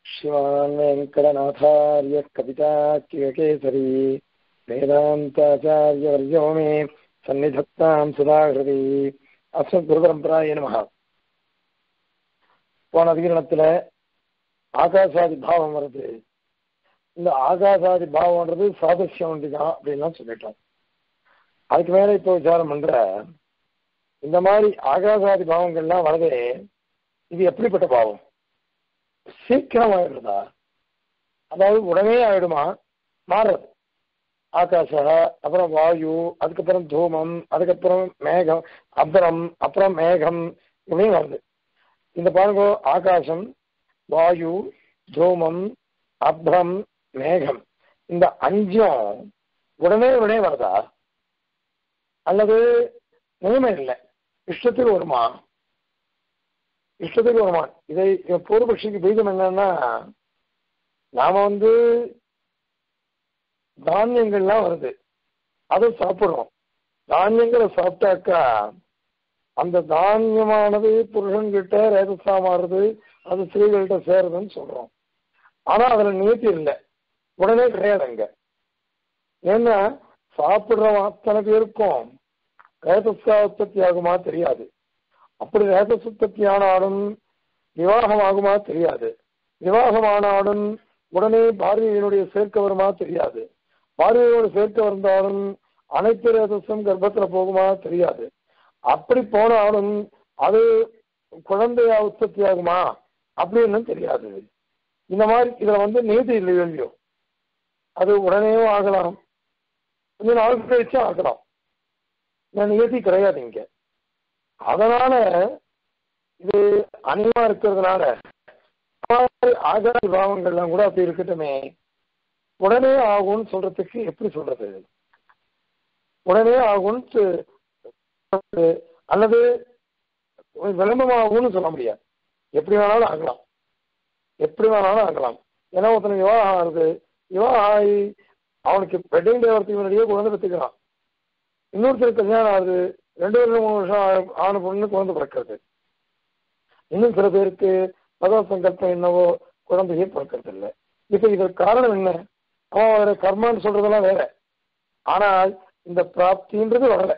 श्रीमान् वेङ्कटनाथार्य कविताकियकेसरी वेदान्ताचार्यवर्यो मे सन्निधत्तां सुधाकृति அஸ்மத்குருபரம்பராய நமக போன அதிகரணத்துல ஆகாசாதி பாவம் வருது இந்த ஆகாசாதி பாவம்ன்றது சாதசியம் ஒன்றுதான் அப்படின்லாம் சொல்லிட்டோம் அதுக்கு மேல இப்போ விசாரம் பண்ற இந்த மாதிரி ஆகாசாதி பாவங்கள்லாம் வரதே இது எப்படிப்பட்ட பாவம் சீக்கிரம் ஆயிடுறதா அதாவது உடனே ஆயிடுமா மாறுறது ஆகாஷ அப்புறம் வாயு அதுக்கப்புறம் தூமம் அதுக்கப்புறம் மேகம் அப்புறம் அப்புறம் மேகம் இப்படியும் வருது இந்த பாருங்க ஆகாசம் வாயு தூமம் அப்புறம் மேகம் இந்த அஞ்சும் உடனே உடனே வருதா அல்லது நிலைமை இல்லை இஷ்டத்துக்கு வருமா இஷ்டத்துக்கு வருமா இதை பூர்வபக்ஷிக்கு பீஜம் என்னன்னா நாம வந்து தானியங்கள்லாம் வருது அதை சாப்பிடுறோம் தானியங்களை சாப்பிட்டாக்கா அந்த தானியமானது புருஷன்கிட்ட ரேதசா மாறுது அது ஸ்திரீகள்கிட்ட சேருதுன்னு சொல்றோம் ஆனா அதுல நியத்தி இல்லை உடனே கிடையாது அங்க ஏன்னா சாப்பிடுறவன் அத்தனை பேருக்கும் ரேதசா உற்பத்தி ஆகுமா தெரியாது அப்படி ரேதஸ் உற்பத்தி ஆனாலும் விவாகம் ஆகுமா தெரியாது விவாகம் ஆனாலும் உடனே பாரதியினுடைய சேர்க்க வருமா தெரியாது பாரதியோடு சேர்க்க வந்தாலும் அனைத்து ரேதஸும் கர்ப்பத்துல போகுமா தெரியாது அப்படி போனாலும் அது குழந்தையா உற்பத்தி ஆகுமா அப்படின்னு தெரியாது இந்த மாதிரி இதுல வந்து நீதி இல்லையோ இல்லையோ அது உடனேயும் ஆகலாம் கொஞ்ச நாள் கழிச்சு ஆகலாம் நியதி கிடையாது இங்க அதனால இது அனிமா இருக்கிறதுனால ஆகாதி பாவங்கள்லாம் கூட அப்படி இருக்கட்டுமே உடனே ஆகும்னு சொல்றதுக்கு எப்படி சொல்றது உடனே ஆகும்னு அல்லது விளம்பரமாகும்னு சொல்ல முடியாது எப்படி வேணாலும் ஆகலாம் எப்படி வேணாலும் ஆகலாம் ஏன்னா ஒருத்தனுக்கு விவாகம் ஆகுது விவாகம் ஆகி அவனுக்கு வெட்டிங் டே வரத்துக்கு முன்னாடியே குழந்தை பெற்றுக்கிறான் இன்னொருத்தர் கல்யாணம் ஆகுது ரெண்டு வருஷம் மூணு வருஷம் ஆன பொண்ணு குழந்தை பிறக்கிறது இன்னும் சில பேருக்கு பகவ சங்கல்பம் என்னவோ குழந்தையே பிறக்கிறது இல்லை இப்ப இதற்கு காரணம் என்ன அவன் வேற கர்மான்னு சொல்றதெல்லாம் வேற ஆனால் இந்த பிராப்தின்றது வரல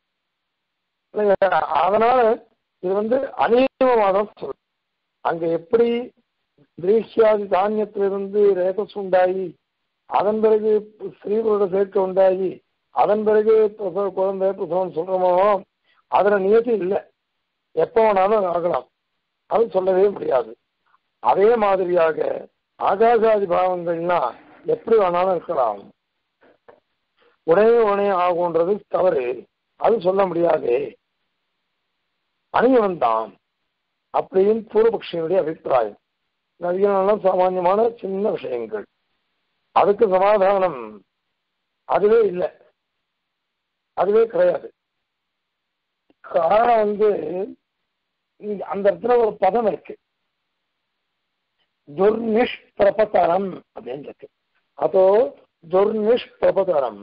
அதனால இது வந்து அநீதமாக சொல் அங்க எப்படி திரேஷியாதி தானியத்திலிருந்து ரேகஸ் உண்டாகி அதன் பிறகு ஸ்ரீகளோட சேர்க்கை உண்டாகி அதன் பிறகு குழந்தை பிரசவம் சொல்றோமோ அதுல நியத்தி இல்லை எப்போ வேணாலும் ஆகலாம் அது சொல்லவே முடியாது அதே மாதிரியாக ஆகாசாதி பாவங்கள்னா எப்படி வேணாலும் இருக்கலாம் உடனே உடனே ஆகுன்றது தவறு அது சொல்ல முடியாது அணியவன் தான் அப்படின்னு பூர்வபக்ஷியனுடைய அபிப்பிராயம் நவீனம் சாமான்யமான சின்ன விஷயங்கள் அதுக்கு சமாதானம் அதுவே இல்லை அதுவே கிடையாது காரணம் வந்து அந்த இடத்துல ஒரு பதம் இருக்கு துர்நிஷ்பிரபதரம் அப்படின்னு இருக்கு அதோ துர்நிஷ்பிரபதரம்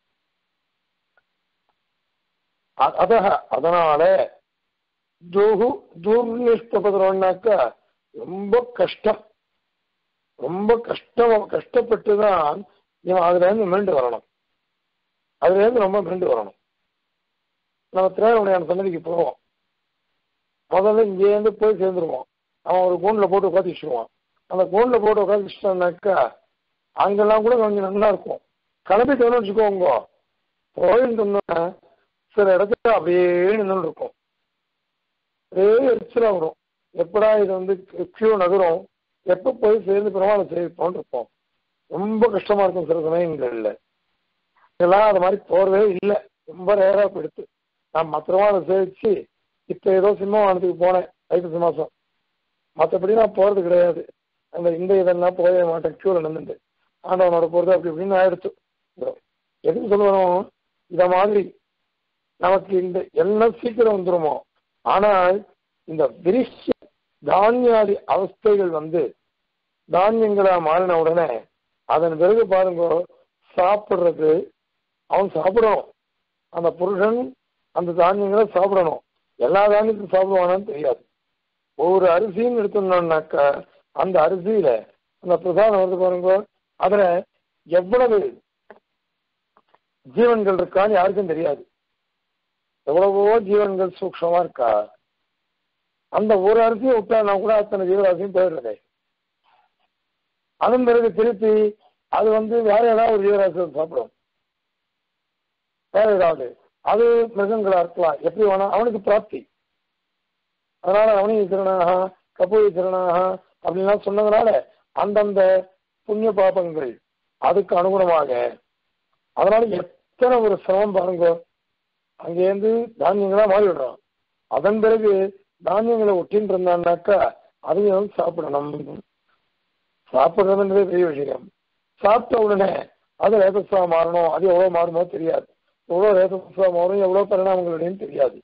அத அதனால துகு துர்நிஷ்பிரபதரம்னாக்கா ரொம்ப கஷ்டம் ரொம்ப கஷ்டம் கஷ்டப்பட்டு தான் இவன் அதுல இருந்து மீண்டு வரணும் அதுல இருந்து ரொம்ப மீண்டு வரணும் நம்ம திரையுடையான சன்னதிக்கு போவோம் முதல்ல இங்கேருந்து போய் சேர்ந்துருவோம் அவன் ஒரு கூண்டில் போட்டு உட்காந்து வச்சுருவான் அந்த கூண்டில் போட்டு உட்காந்து வச்சுட்டான்னாக்கா அங்கெல்லாம் கூட கொஞ்சம் நல்லா இருக்கும் கிளம்பிட்டோன்னு வச்சுக்கோங்க போயிருந்தோம்னா சில இடத்துல அப்படியே நின்று இருக்கும் ஒரே எரிச்சலாக வரும் எப்படா இது வந்து கியூ நகரும் எப்போ போய் சேர்ந்து பெருமாளை சேர்ப்போம்னு இருப்போம் ரொம்ப கஷ்டமா இருக்கும் சில சமயங்கள்ல இதெல்லாம் அது மாதிரி போறதே இல்லை ரொம்ப ரேராக போயிடுத்து நான் மற்றவாளை சேவிச்சு இப்போ ஏதோ சிம்மவானத்துக்கு போனேன் ஐப்பசி மாதம் மற்றபடி நான் போகிறது கிடையாது அந்த இந்த இதெல்லாம் போகவே மாட்டேன் க்யூவில் நின்றுட்டு ஆண்டவனோட போகிறது அப்படி இப்படின்னு ஆயிடுச்சு எதுக்கு சொல்லுவோம் இத மாதிரி நமக்கு இந்த எல்லாம் சீக்கிரம் வந்துருமோ ஆனால் இந்த விரிஷ தானியாதி அவஸ்தைகள் வந்து தானியங்களா மாறின உடனே அதன் பிறகு பாருங்க சாப்பிட்றது அவன் சாப்பிடணும் அந்த புருஷன் அந்த தானியங்களை சாப்பிடணும் எல்லா தானியத்தையும் சாப்பிடுவானான்னு தெரியாது ஒவ்வொரு அரிசியும் எடுத்தோம்னாக்கா அந்த அரிசியில அந்த பிரசாதம் வந்து பாருங்க அதுல எவ்வளவு ஜீவன்கள் இருக்கான்னு யாருக்கும் தெரியாது எவ்வளவோ ஜீவன்கள் சூக்ஷமா இருக்கா அந்த ஒரு அரிசியை விட்டானா கூட அத்தனை ஜீவராசியும் போயிடுறதே அதன் பிறகு திருப்பி அது வந்து வேற ஏதாவது ஒரு ஜீவராசி வந்து சாப்பிடும் வேற ஏதாவது அது மிருகங்களா இருக்கலாம் எப்படி வேணா அவனுக்கு பிராப்தி அதனால அவனி திருநாக கபூரி திருநாக அப்படின்லாம் சொன்னதுனால அந்தந்த புண்ணிய பாபங்கள் அதுக்கு அனுகுணமாக அதனால எத்தனை ஒரு சிரமம் பாருங்க அங்கேருந்து தானியங்களா மாறிவிடுறோம் அதன் பிறகு தானியங்களை ஒட்டின்னு இருந்தான்னாக்கா அதையும் வந்து சாப்பிடணும் சாப்பிடுறதுன்றது பெரிய விஷயம் சாப்பிட்ட உடனே அது ரேதஸ்வா மாறணும் அது எவ்வளவு மாறுமோ தெரியாது எவ்வளவு ரேதஸ்வா மாறும் எவ்வளவு பரிணாமங்களுடையும் தெரியாது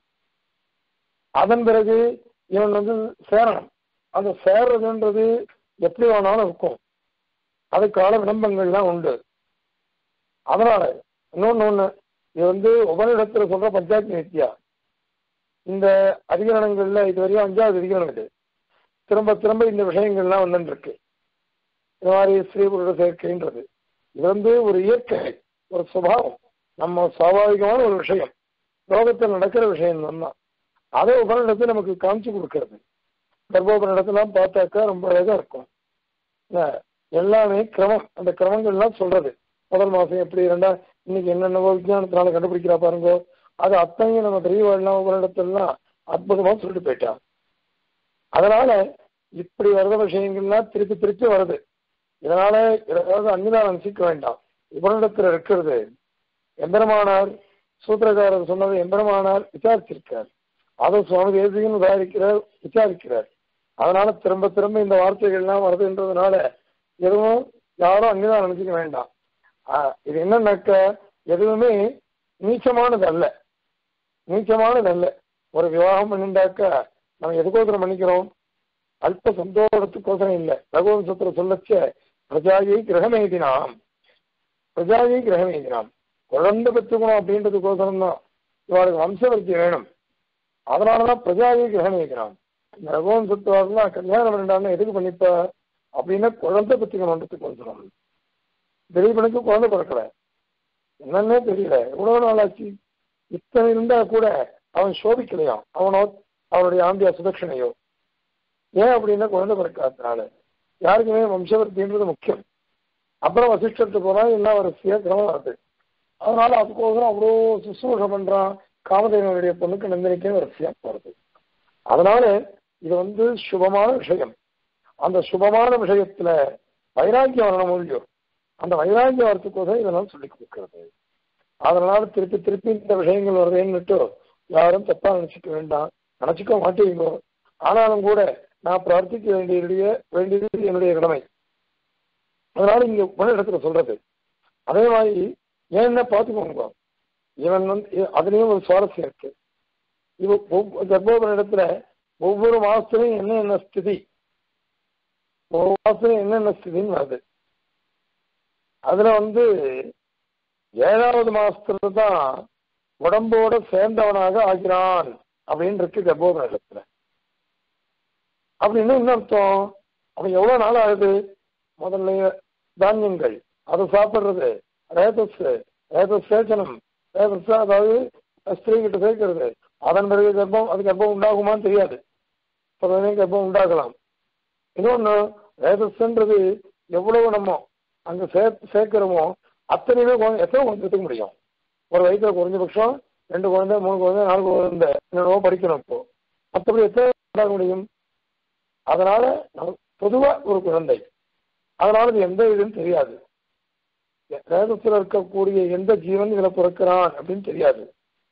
அதன் பிறகு இவன் வந்து சேரணும் அந்த சேர்றதுன்றது எப்படி வேணாலும் இருக்கும் அதுக்கான விளம்பங்கள்லாம் உண்டு அதனால இன்னொன்னு ஒண்ணு இது வந்து உபனிடத்துல சொல்ற பஞ்சாயத்து நித்யா இந்த அதிகரணங்கள்ல இது வரையும் அஞ்சாவது அதிகரணம் இது திரும்ப திரும்ப இந்த விஷயங்கள்லாம் வந்துட்டு இருக்கு இந்த மாதிரி ஸ்ரீ புருட சேர்க்கைன்றது இது வந்து ஒரு இயற்கை ஒரு சுபாவம் நம்ம சுவாபாவிகமான ஒரு விஷயம் லோகத்தில் நடக்கிற விஷயம் தான் அதை உபனிடத்தை நமக்கு காமிச்சு கொடுக்கறது கர்ப்போபனிடத்தெல்லாம் பார்த்தாக்கா ரொம்ப அழகா இருக்கும் என்ன, எல்லாமே கிரமம் அந்த கிரமங்கள்லாம் சொல்றது முதல் மாசம் எப்படி ரெண்டா இன்னைக்கு என்னென்னவோ விஞ்ஞானத்தினால கண்டுபிடிக்கிறா பாருங்க அது அத்தனையும் நம்ம பெரியவாழ்லாம் உபனிடத்தெல்லாம் அற்புதமா சொல்லிட்டு போயிட்டான் அதனால இப்படி வர்ற விஷயங்கள்லாம் திருப்பி திருப்பி வருது இதனால ஏதாவது அன்னிதான் நினைச்சிக்க வேண்டாம் இவனிடத்துல இருக்கிறது எம்பெருமானார் சூத்திரக்காரர் சொன்னது எம்பெருமானார் விசாரிச்சிருக்கார் அதை சுவாமி தேசிகன் விசாரிக்கிறார் விசாரிக்கிறார் அதனால திரும்ப திரும்ப இந்த வார்த்தைகள்லாம் வருதுன்றதுனால எதுவும் யாரும் அங்கேதான் நினைச்சுக்க வேண்டாம் ஆஹ் இது என்னன்னாக்க எதுவுமே நீச்சமானது அல்ல நீச்சமானது அல்ல ஒரு விவாகம் பண்ணிண்டாக்க நம்ம எதுக்கோசரம் பண்ணிக்கிறோம் அல்ப சந்தோஷத்துக்கோசரம் இல்லை ரகுவம்சத்துல சொல்லச்ச பிரஜாயை கிரகமேதினாம் பிரஜாயை கிரகமேதினாம் குழந்தை பெற்றுக்கணும் அப்படின்றதுக்கோசரம் தான் இவளுக்கு வம்சவர்த்தி வேணும் அதனாலதான் பிரஜாயை கிரகமேதினாம் இந்த ரகுவம்சத்துவாரெல்லாம் கல்யாணம் வேண்டாம்னு எதுக்கு பண்ணிப்ப அப்படின்னா குழந்தை பெற்றுக்கணுன்றதுக்கு வந்துடும் திலீபனுக்கு குழந்தை பிறக்கல என்னன்னே தெரியல எவ்வளவு நாள் ஆச்சு இத்தனை இருந்தா கூட அவன் சோபிக்கலையாம் அவனோ அவனுடைய ஆம்பியா சுதட்சணையோ ஏன் அப்படின்னா குழந்தை பிறக்காதனால யாருக்குமே வம்சவர்த்தின்றது முக்கியம் அப்புறம் வசிஷ்டத்துக்கு போனா என்ன வரிசையா கிரமம் வருது அதனால அதுக்கோசரம் அவ்வளோ சுசூஷ பண்றான் காமதேவனுடைய பொண்ணுக்கு நந்தினிக்கே வரிசையா போறது அதனால இது வந்து சுபமான விஷயம் அந்த சுபமான விஷயத்துல வைராக்கியம் வரணும் இல்லையோ அந்த வைராக்கியம் வரத்துக்கோசரம் இதெல்லாம் சொல்லி கொடுக்கிறது அதனால திருப்பி திருப்பி இந்த விஷயங்கள் வருதுன்னுட்டு யாரும் தப்பா நினைச்சுக்க வேண்டாம் நினைச்சுக்க மாட்டீங்க ஆனாலும் கூட நான் பிரார்த்திக்க வேண்டிய வேண்டியது என்னுடைய கடமை அதனால இங்க ஒரு இடத்துல சொல்றது அதே மாதிரி ஏன்னா பார்த்துக்கோங்க இவன் வந்து அதுலயும் ஒரு சுவாரஸ்யம் இருக்கு இவ கர்ப்போபன இடத்துல ஒவ்வொரு மாசத்துலயும் என்ன என்ன ஸ்திதி ஒவ்வொரு மாசத்துலயும் என்னென்ன ஸ்திதின்னு வருது அதுல வந்து ஏழாவது மாசத்துல தான் உடம்போட சேர்ந்தவனாக ஆகிறான் அப்படின்னு இருக்கு கர்ப்போதன இடத்துல அப்படின்னு என்ன அர்த்தம் அவன் எவ்வளவு நாள் ஆகுது முதல்ல தானியங்கள் அதை சாப்பிடுறது ரேதஸ் ரேதஸ் சேச்சனம் ரேதஸ் அதாவது ஸ்திரீ கிட்ட சேர்க்கிறது அதன் பிறகு கர்ப்பம் அது கர்ப்பம் உண்டாகுமான்னு தெரியாது இப்போதானே கர்ப்பம் உண்டாகலாம் இன்னொன்று ரேதஸ்ன்றது எவ்வளவு நம்ம அங்க சே சேர்க்கிறோமோ அத்தனையுமே குழந்தை எத்தனை குழந்தை எடுத்துக்க முடியும் ஒரு வயசுல குறைஞ்சபட்சம் ரெண்டு குழந்தை மூணு குழந்தை நாலு குழந்தை என்னென்னவோ படிக்கணும் இப்போ மற்றபடி எத்தனை உண்டாக முடியும் அதனால நம்ம பொதுவா ஒரு குழந்தை அதனால இது எந்த இதுன்னு தெரியாது வேதத்தில் இருக்கக்கூடிய எந்த ஜீவன் இதுல பிறக்கிறான் அப்படின்னு தெரியாது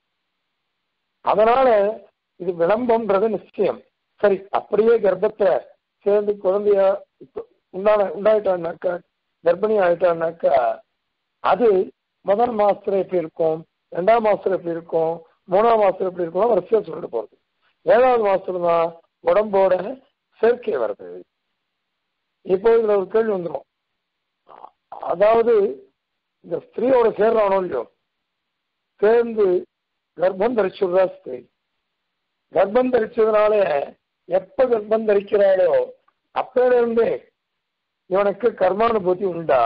அதனால இது விளம்பம்ன்றது நிச்சயம் சரி அப்படியே கர்ப்பத்தை சேர்ந்து குழந்தைய உண்டான உண்டாயிட்டான்னாக்கா கர்ப்பிணி ஆயிட்டான்னாக்கா அது முதல் மாசத்துல எப்படி இருக்கும் ரெண்டாம் மாசத்துல எப்படி இருக்கும் மூணாம் மாசத்துல எப்படி இருக்கும் வரிசையா சொல்லிட்டு போறது ஏழாவது மாசத்துல தான் உடம்போட சேர்க்கை வருது இப்போ இதுல ஒரு கேள்வி வந்துடும் அதாவது இந்த ஸ்திரீயோட சேர்றானோ இல்லையோ சேர்ந்து கர்ப்பம் தரிச்சுடுறா ஸ்திரீ கர்ப்பம் தரிச்சதுனால எப்ப கர்ப்பம் தரிக்கிறாளோ அப்பையில இருந்தே இவனுக்கு கர்மானுபூதி உண்டா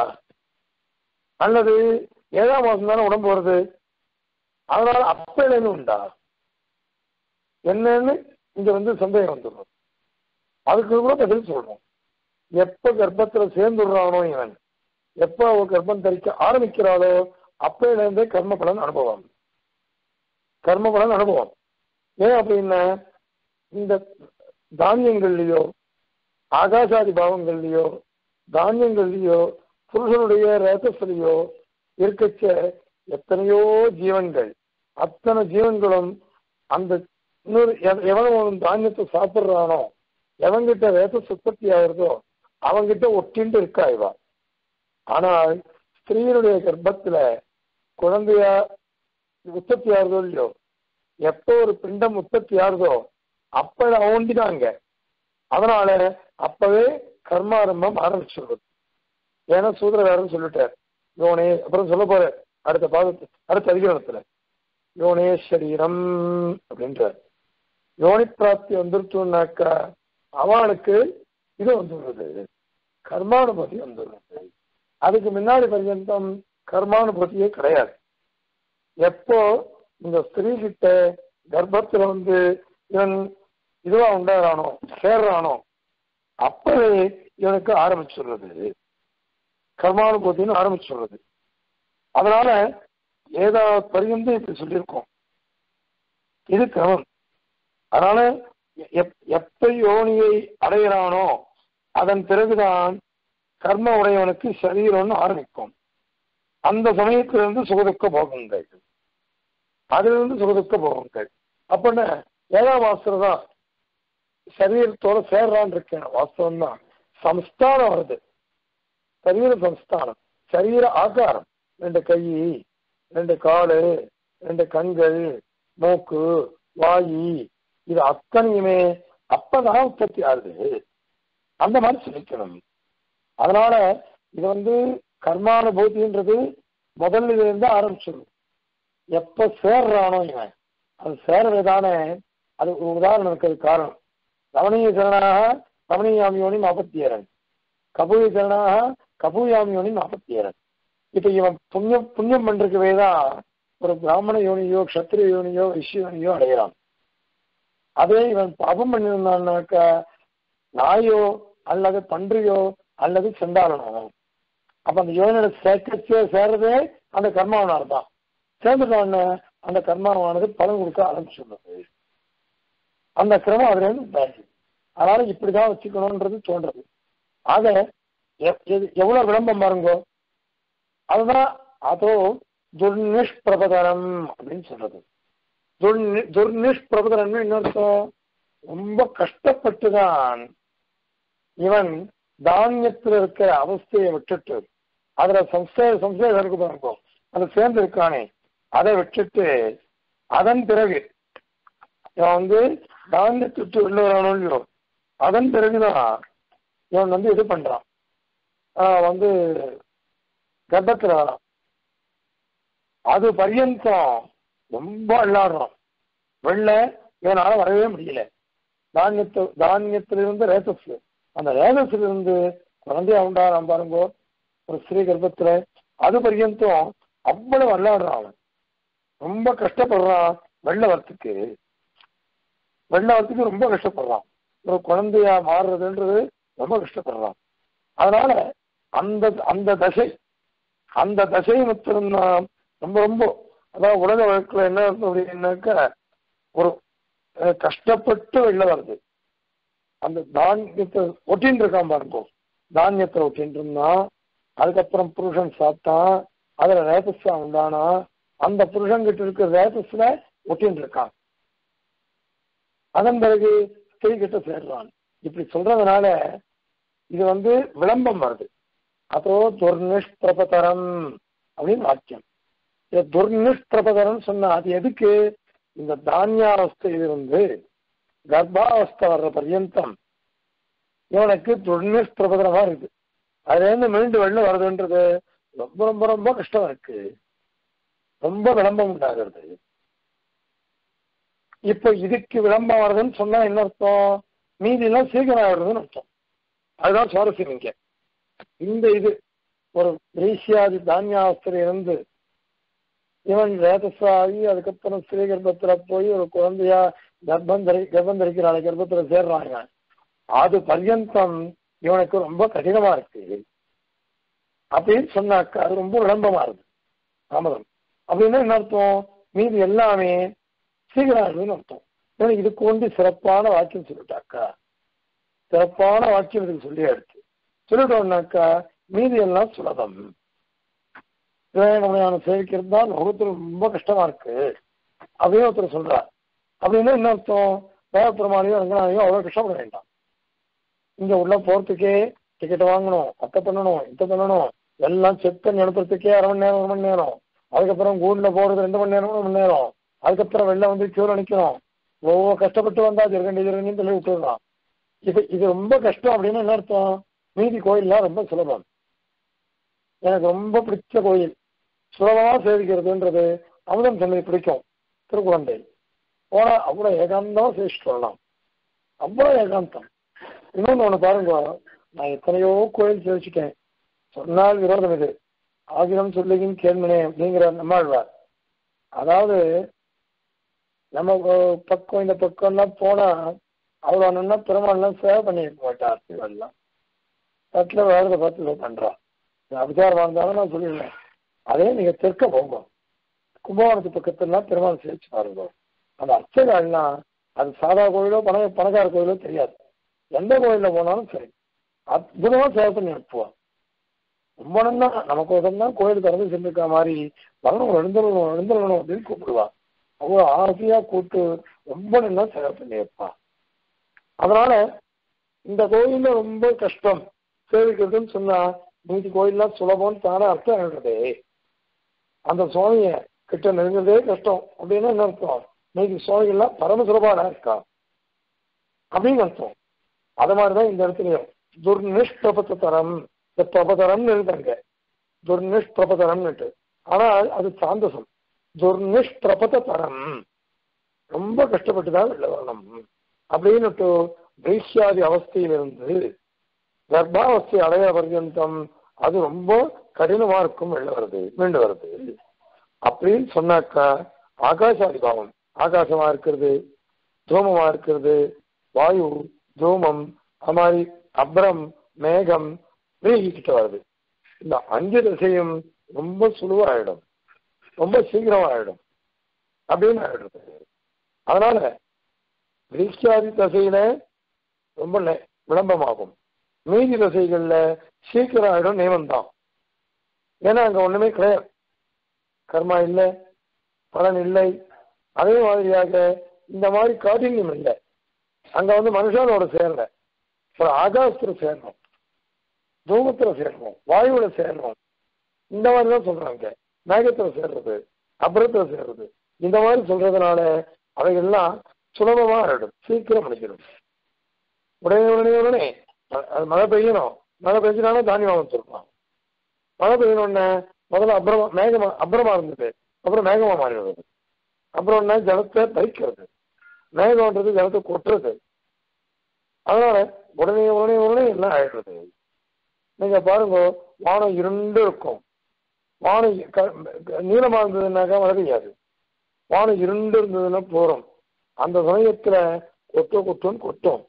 அல்லது ஏழாம் மாசம் தானே உடம்பு வருது அதனால அப்பையில இருந்து உண்டா என்னன்னு இங்க வந்து சந்தேகம் வந்துடும் அதுக்கு கூட பதில் சொல்றோம் எப்ப கர்ப்பத்துல சேர்ந்துடுறானோ இவன் எப்ப அவ கர்ப்பம் தரிக்க ஆரம்பிக்கிறாளோ அப்பையில இருந்தே கர்ம பலன் அனுபவம் கர்ம பலன் அனுபவம் ஏன் அப்படின்னா இந்த தானியங்கள்லயோ ஆகாசாதி பாவங்கள்லயோ தானியங்கள்லயோ புருஷனுடைய ரேதஸ்லயோ இருக்கச்ச எத்தனையோ ஜீவன்கள் அத்தனை ஜீவன்களும் அந்த இன்னொரு எவ- எவன் தானியத்தை சாப்பிடுறானோ எவன்கிட்ட ரேதஸ் உற்பத்தி ஆகுறதோ அவன்கிட்ட ஒட்டிண்டு இருக்கா இவா ஆனால் ஸ்திரீனுடைய கர்ப்பத்துல குழந்தையா உற்பத்தி ஆகுதோ இல்லையோ எப்போ ஒரு பிண்டம் உற்பத்தி ஆகுதோ அப்ப அவண்டினாங்க அதனால அப்பவே கர்மாரம்பம் ஆரம்பிச்சிருக்கும் ஏன்னா சூத்திரகாரன் சொல்லிட்டார் யோனே அப்புறம் சொல்ல போற அடுத்த பாதத்து அடுத்த அதிகாரத்துல யோனே சரீரம் அப்படின்றார் யோனி பிராப்தி வந்துருச்சுன்னாக்கா அவனுக்கு இது வந்துடுறது கர்மானுபூதி வந்துடுறது அதுக்கு முன்னாடி பர்யந்தம் கர்மானுபூதியே கிடையாது எப்போ இந்த ஸ்திரீ கிட்ட கர்ப்பத்துல வந்து இவன் இதுவா உண்டாகிறானோ சேர்றானோ அப்பவே இவனுக்கு ஆரம்பிச்சுடுறது கர்மானுபூத்தின்னு ஆரம்பிச்சுடுறது அதனால ஏதாவது பரியந்தம் இப்படி சொல்லியிருக்கோம் இது கிரமம் அதனால எப்- எப்ப யோனியை அடைகிறானோ அதன் பிறகுதான் கர்ம உடையவனுக்கு சரீரம்னு ஆரம்பிக்கும் அந்த சமயத்திலிருந்து சுகதுக்க போகங்கள் அதிலிருந்து சுகதுக்க போகங்கள் அப்படின்னா ஏழாம் வாசம் தான் சரீரத்தோட சேர்றான் இருக்கேன் வாஸ்தவம் தான் சம்ஸ்தானம் வருது சரீர சம்ஸ்தானம் சரீர ஆகாரம் ரெண்டு கை ரெண்டு காலு ரெண்டு கண்கள் மூக்கு வாயி இது அத்தனையுமே அப்பதான் உற்பத்தி ஆகுது அந்த மாதிரி சொல்லிக்கணும் அதனால இது வந்து கர்மானுபூதின்றது முதல்ல இருந்து ஆரம்பிச்சிடும் எப்ப சேர்றானோ இவன் அது சேர்றது தானே அது ஒரு உதாரணம் இருக்கிறது காரணம் ரமணீய சரணாக ரமணீயாமியோனி நாற்பத்தியரன் கபூய சரணாக கபூயாமியோனி நாற்பத்தியரன் இப்ப இவன் புண்ணியம் புண்ணியம் பண்றதுக்கவே தான் ஒரு பிராமண யோனியோ க்ஷத்திரிய யோனியோ ரிஷி யோனியோ அடைகிறான் அதே இவன் பாபம் பண்ணியிருந்தான்னாக்கா நாயோ அல்லது பன்றியோ அல்லது செண்டாளனோ அப்ப அந்த யோனியோட சேர்க்கச்சே சேர்றதே அந்த கர்மாவனார் தான் சேர்ந்துட்டான்னு அந்த கர்மாவானது பலன் கொடுக்க ஆரம்பிச்சுள்ளது அந்த கிரமம் அதுல இருந்து உண்டாச்சு அதனால இப்படிதான் வச்சுக்கணும்ன்றது தோன்றது ஆக எ- எது- எவ்வளவு விளம்பரம் பாருங்கோ அதுதான் அதோ துர்நிஷ்பிரபதனம் அப்படின்னு சொல்றது துர்நி துர்நிஷ்பிரபதனம் இன்னொருத்தம் ரொம்ப கஷ்டப்பட்டுதான் இவன் தானியத்துல இருக்கிற அவஸ்தையை விட்டுட்டு அதுல சம்சய சம்சயம் இருக்கு பாருங்க அது சேர்ந்து இருக்கானே அதை விட்டுட்டு அதன் பிறகு இவன் வந்து தானியத்தை விட்டு வெளில வரானோ இல்லையோ அதன் பிறகுதான் இவன் வந்து இது பண்றான் ஆஹ் வந்து கர்ப்பத்துல வரான் அது பர்யந்தம் ரொம்ப விளையாடுறான் வெளில இவனால வரவே முடியல தானியத்து தானியத்திலிருந்து ரேசஸ் அந்த ரேசஸ்ல இருந்து குழந்தையா உண்டாராம் பாருங்க ஒரு ஸ்ரீ கர்ப்பத்துல அது பர்யந்தம் அவ்வளவு விளையாடுறான் அவன் ரொம்ப கஷ்டப்படுறான் வெள்ள வரத்துக்கு வெள்ள வரத்துக்கு ரொம்ப கஷ்டப்படுறான் ஒரு குழந்தையா மாறுறதுன்றது ரொம்ப கஷ்டப்படுறான் அதனால அந்த அந்த தசை அந்த தசை மட்டும்தான் ரொம்ப ரொம்ப அதாவது உலக வழக்குல என்ன இருக்கும் அப்படின்னாக்கா ஒரு அஹ், கஷ்டப்பட்டு வெளில வருது அந்த தானியத்தை ஒட்டின்னு இருக்கான் பாருங்க தானியத்தை ஒட்டின்னு இருந்தான் அதுக்கப்புறம் புருஷன் சாப்பிட்டான் அதுல ரேபஸா உண்டானா அந்த புருஷன் கிட்ட இருக்கிற ரேபஸ்ல ஒட்டின்னு இருக்கான் அதன் பிறகு ஸ்திரீ கிட்ட சேர்றான் இப்படி சொல்றதுனால இது வந்து விளம்பம் வருது அதோ துர்நிஷ்பிரபதரம் அப்படின்னு வாக்கியம் இது துர்நிஷ்பிரபதரம் சொன்னா அது எதுக்கு இந்த தானியாவஸ்தையிலிருந்து கர்ப்பாவஸ்தை வர்ற பர்யந்தம் இவனுக்கு துர்நிஷ்பிரபதனமா இருக்கு அதுல இருந்து மீண்டு வெளில வருதுன்றது ரொம்ப ரொம்ப ரொம்ப கஷ்டம் இருக்கு ரொம்ப விளம்பம் உண்டாகிறது இப்ப இதுக்கு விளம்பம் வருதுன்னு சொன்னா என்ன அர்த்தம் மீதி எல்லாம் சீக்கிரம் ஆகுறதுன்னு அர்த்தம் அதுதான் சுவாரஸ்யம் இங்க இந்த இது ஒரு ரீசியாதி தானியாவஸ்தில இருந்து இவன் ரேதஸாகி அதுக்கப்புறம் ஸ்ரீ கர்ப்பத்துல போய் ஒரு குழந்தையா கர்ப்பம் தரி கர்ப்பம் தரிக்கிறாள் கர்ப்பத்துல சேர்றாங்க அது பர்யந்தம் இவனுக்கு ரொம்ப கடினமா இருக்கு அப்படின்னு சொன்னாக்கா அது ரொம்ப விளம்பமா இருக்கு தாமதம் அப்படின்னா என்ன அர்த்தம் மீதி எல்லாமே சீக்கிரம் ஆகுதுன்னு அர்த்தம் ஏன்னா இதுக்கு வந்து சிறப்பான வாக்கியம் சொல்லிட்டாக்கா சிறப்பான வாக்கியம் இதுக்கு சொல்லி எடுத்து சொல்லிட்டோம்னாக்கா மீதி எல்லாம் சுலபம் இறைவனையான சேவிக்கிறது தான் லோகத்துல ரொம்ப கஷ்டமா இருக்கு அப்படின்னு ஒருத்தர் சொல்றார் அப்படின்னா என்ன அர்த்தம் வேகப்பிரமாணியோ ரங்கநாதையோ அவ்வளவு கஷ்டப்பட வேண்டாம் இங்க உள்ள போறதுக்கே டிக்கெட் வாங்கணும் அத்தை பண்ணணும் இத்த பண்ணணும் எல்லாம் செக் பண்ணி அனுப்புறதுக்கே அரை மணி நேரம் ஒரு மணி நேரம் அதுக்கப்புறம் கூண்டுல போறது ரெண்டு மணி நேரம் ஒரு மணி நேரம் அதுக்கப்புறம் வெளில வந்து கியூல நிக்கணும் ஒவ்வொரு கஷ்டப்பட்டு வந்தா ஜெருகண்டி ஜெருகண்டி சொல்லி விட்டுடலாம் இது இது ரொம்ப கஷ்டம் அப்படின்னு என்ன அர்த்தம் மீதி கோயில்லாம் ரொம்ப சுலபம் எனக்கு ரொம்ப பிடிச்ச கோயில் சுலபமா சேவிக்கிறதுன்றது அமுதம் சன்னதி பிடிக்கும் திருக்குழந்தை போனா அவ்வளவு ஏகாந்தமா சேவிச்சுட்டு வரலாம் அவ்வளவு ஏகாந்தம் இன்னொன்னு ஒண்ணு பாருங்க நான் எத்தனையோ கோயில் சேவிச்சுட்டேன் சொன்னால் விரோதம் இது ஆகிரம் சொல்லுகின் கேள்மனே அப்படிங்கிற நம்மாழ்வார் அதாவது நம்ம ஒ- பக்கம் இந்த பக்கம்லாம் போனா அவ்வளோ நல்லா பெருமாள்லாம் சேவை பண்ணியிருக்க மாட்டார் இவெல்லாம் தட்டில் வேறதை பார்த்து இதை பண்றான் இது அபிச்சாரமா இருந்தாலும் நான் சொல்லிடுவேன் அதே நீங்க தெற்க போங்க கும்பகோணத்து பக்கத்துலாம் பெருமாள் சேவிச்சு பாருங்க அந்த அர்ச்சகர்கள்லாம் அது சாதா கோயிலோ பண பணக்கார கோயிலோ தெரியாது எந்த கோயில்ல போனாலும் சரி அற்புதமா சேவை பண்ணி அனுப்புவான் ரொம்ப நல்லா நமக்கு உதவினா கோயில் திறந்து சென்றிருக்க மாதிரி வரணும் எழுந்தரணும் எழுந்தரணும் அப்படின்னு கூப்பிடுவான் அவ்வளோ ஆசையா கூப்பிட்டு ரொம்ப நல்லா சேவை பண்ணி வைப்பான் அதனால இந்த கோயில்ல ரொம்ப கஷ்டம் சேவிக்கிறதுன்னு சொன்னா மீதி கோயில்லாம் சுலபம்னு தானே அர்த்தம் எழுதுறதே அந்த சுவாமிய கிட்ட நெருங்குறதே கஷ்டம் அப்படின்னு என்ன அர்த்தம் மீதி சுவாமிகள்லாம் பரம சுலபானா இருக்கா அப்படின்னு அர்த்தம் அது மாதிரிதான் இந்த இடத்துலயும் துர்நிஷ்பிரபத்தரம் இந்த பிரபதரம்னு எழுதுறாங்க துர்நிஷ்பிரபதரம்னுட்டு ஆனால் அது சாந்தசம் துர்நிஷ்பிரபதரம் ரொம்ப கஷ்டப்பட்டு தான் வெளில வரணும் அப்படின்னுட்டு வைசியாதி அவஸ்தையிலிருந்து கர்ப்பாவஸ்தை அடைய பர்யந்தம் அது ரொம்ப கடினமா இருக்கும் வெளில வருது மீண்டு வருது அப்படின்னு சொன்னாக்கா ஆகாசாதி பாவம் ஆகாசமா இருக்கிறது தூமமா இருக்கிறது வாயு தூமம் அது மாதிரி அப்ரம் மேகம் கிட்ட வருது இந்த அஞ்சு திசையும் ரொம்ப சுழுவாயிடும் ரொம்ப சீக்கிரமா ஆயிடும் அப்படின்னு ஆயிடுறது அதனால விரிஷ்டாதி தசையில ரொம்ப நெ- விளம்பமாகும் மீதி தசைகள்ல சீக்கிரம் ஆயிடும் நியமம் தான் ஏன்னா அங்க ஒண்ணுமே கிடையாது கர்மா இல்லை பலன் இல்லை அதே மாதிரியாக இந்த மாதிரி காഠின்யம் இல்லை அங்க வந்து மனுஷனோட சேரல ஒரு ஆகாசத்துல சேரணும் தூமத்துல சேரணும் வாயுவுல சேரணும் இந்த மாதிரி தான் சொல்றாங்க மேகத்துல சேர்றது அப்புறத்துல சேர்றது இந்த மாதிரி சொல்றதுனால அவைகள்லாம் சுலபமா ஆயிடும் சீக்கிரம் முடிஞ்சிடும் உடனே உடனே உடனே அ- அது மழை பெய்யணும் மழை பெஞ்சினாலும் தானியம் வந்துருக்கலாம் மழை பெய்யணும் உடனே முதல்ல அப்புறமா மேகமா அப்புறமா இருந்தது அப்புறம் மேகமா மாறிடுறது அப்புறம் என்ன ஜலத்தை பறிக்கிறது மேகம்ன்றது ஜலத்தை கொட்டுறது அதனால உடனே உடனே உடனே எல்லாம் ஆயிடுறது நீங்க பாருங்க வானம் இருண்டு இருக்கும் வானம் இ- க- க- நீளமா இருந்ததுன்னாக்கா மழை பெய்யாது வானம் இருண்டு இருந்ததுன்னா போறோம் அந்த சமயத்துல கொட்டு கொட்டுன்னு கொட்டும்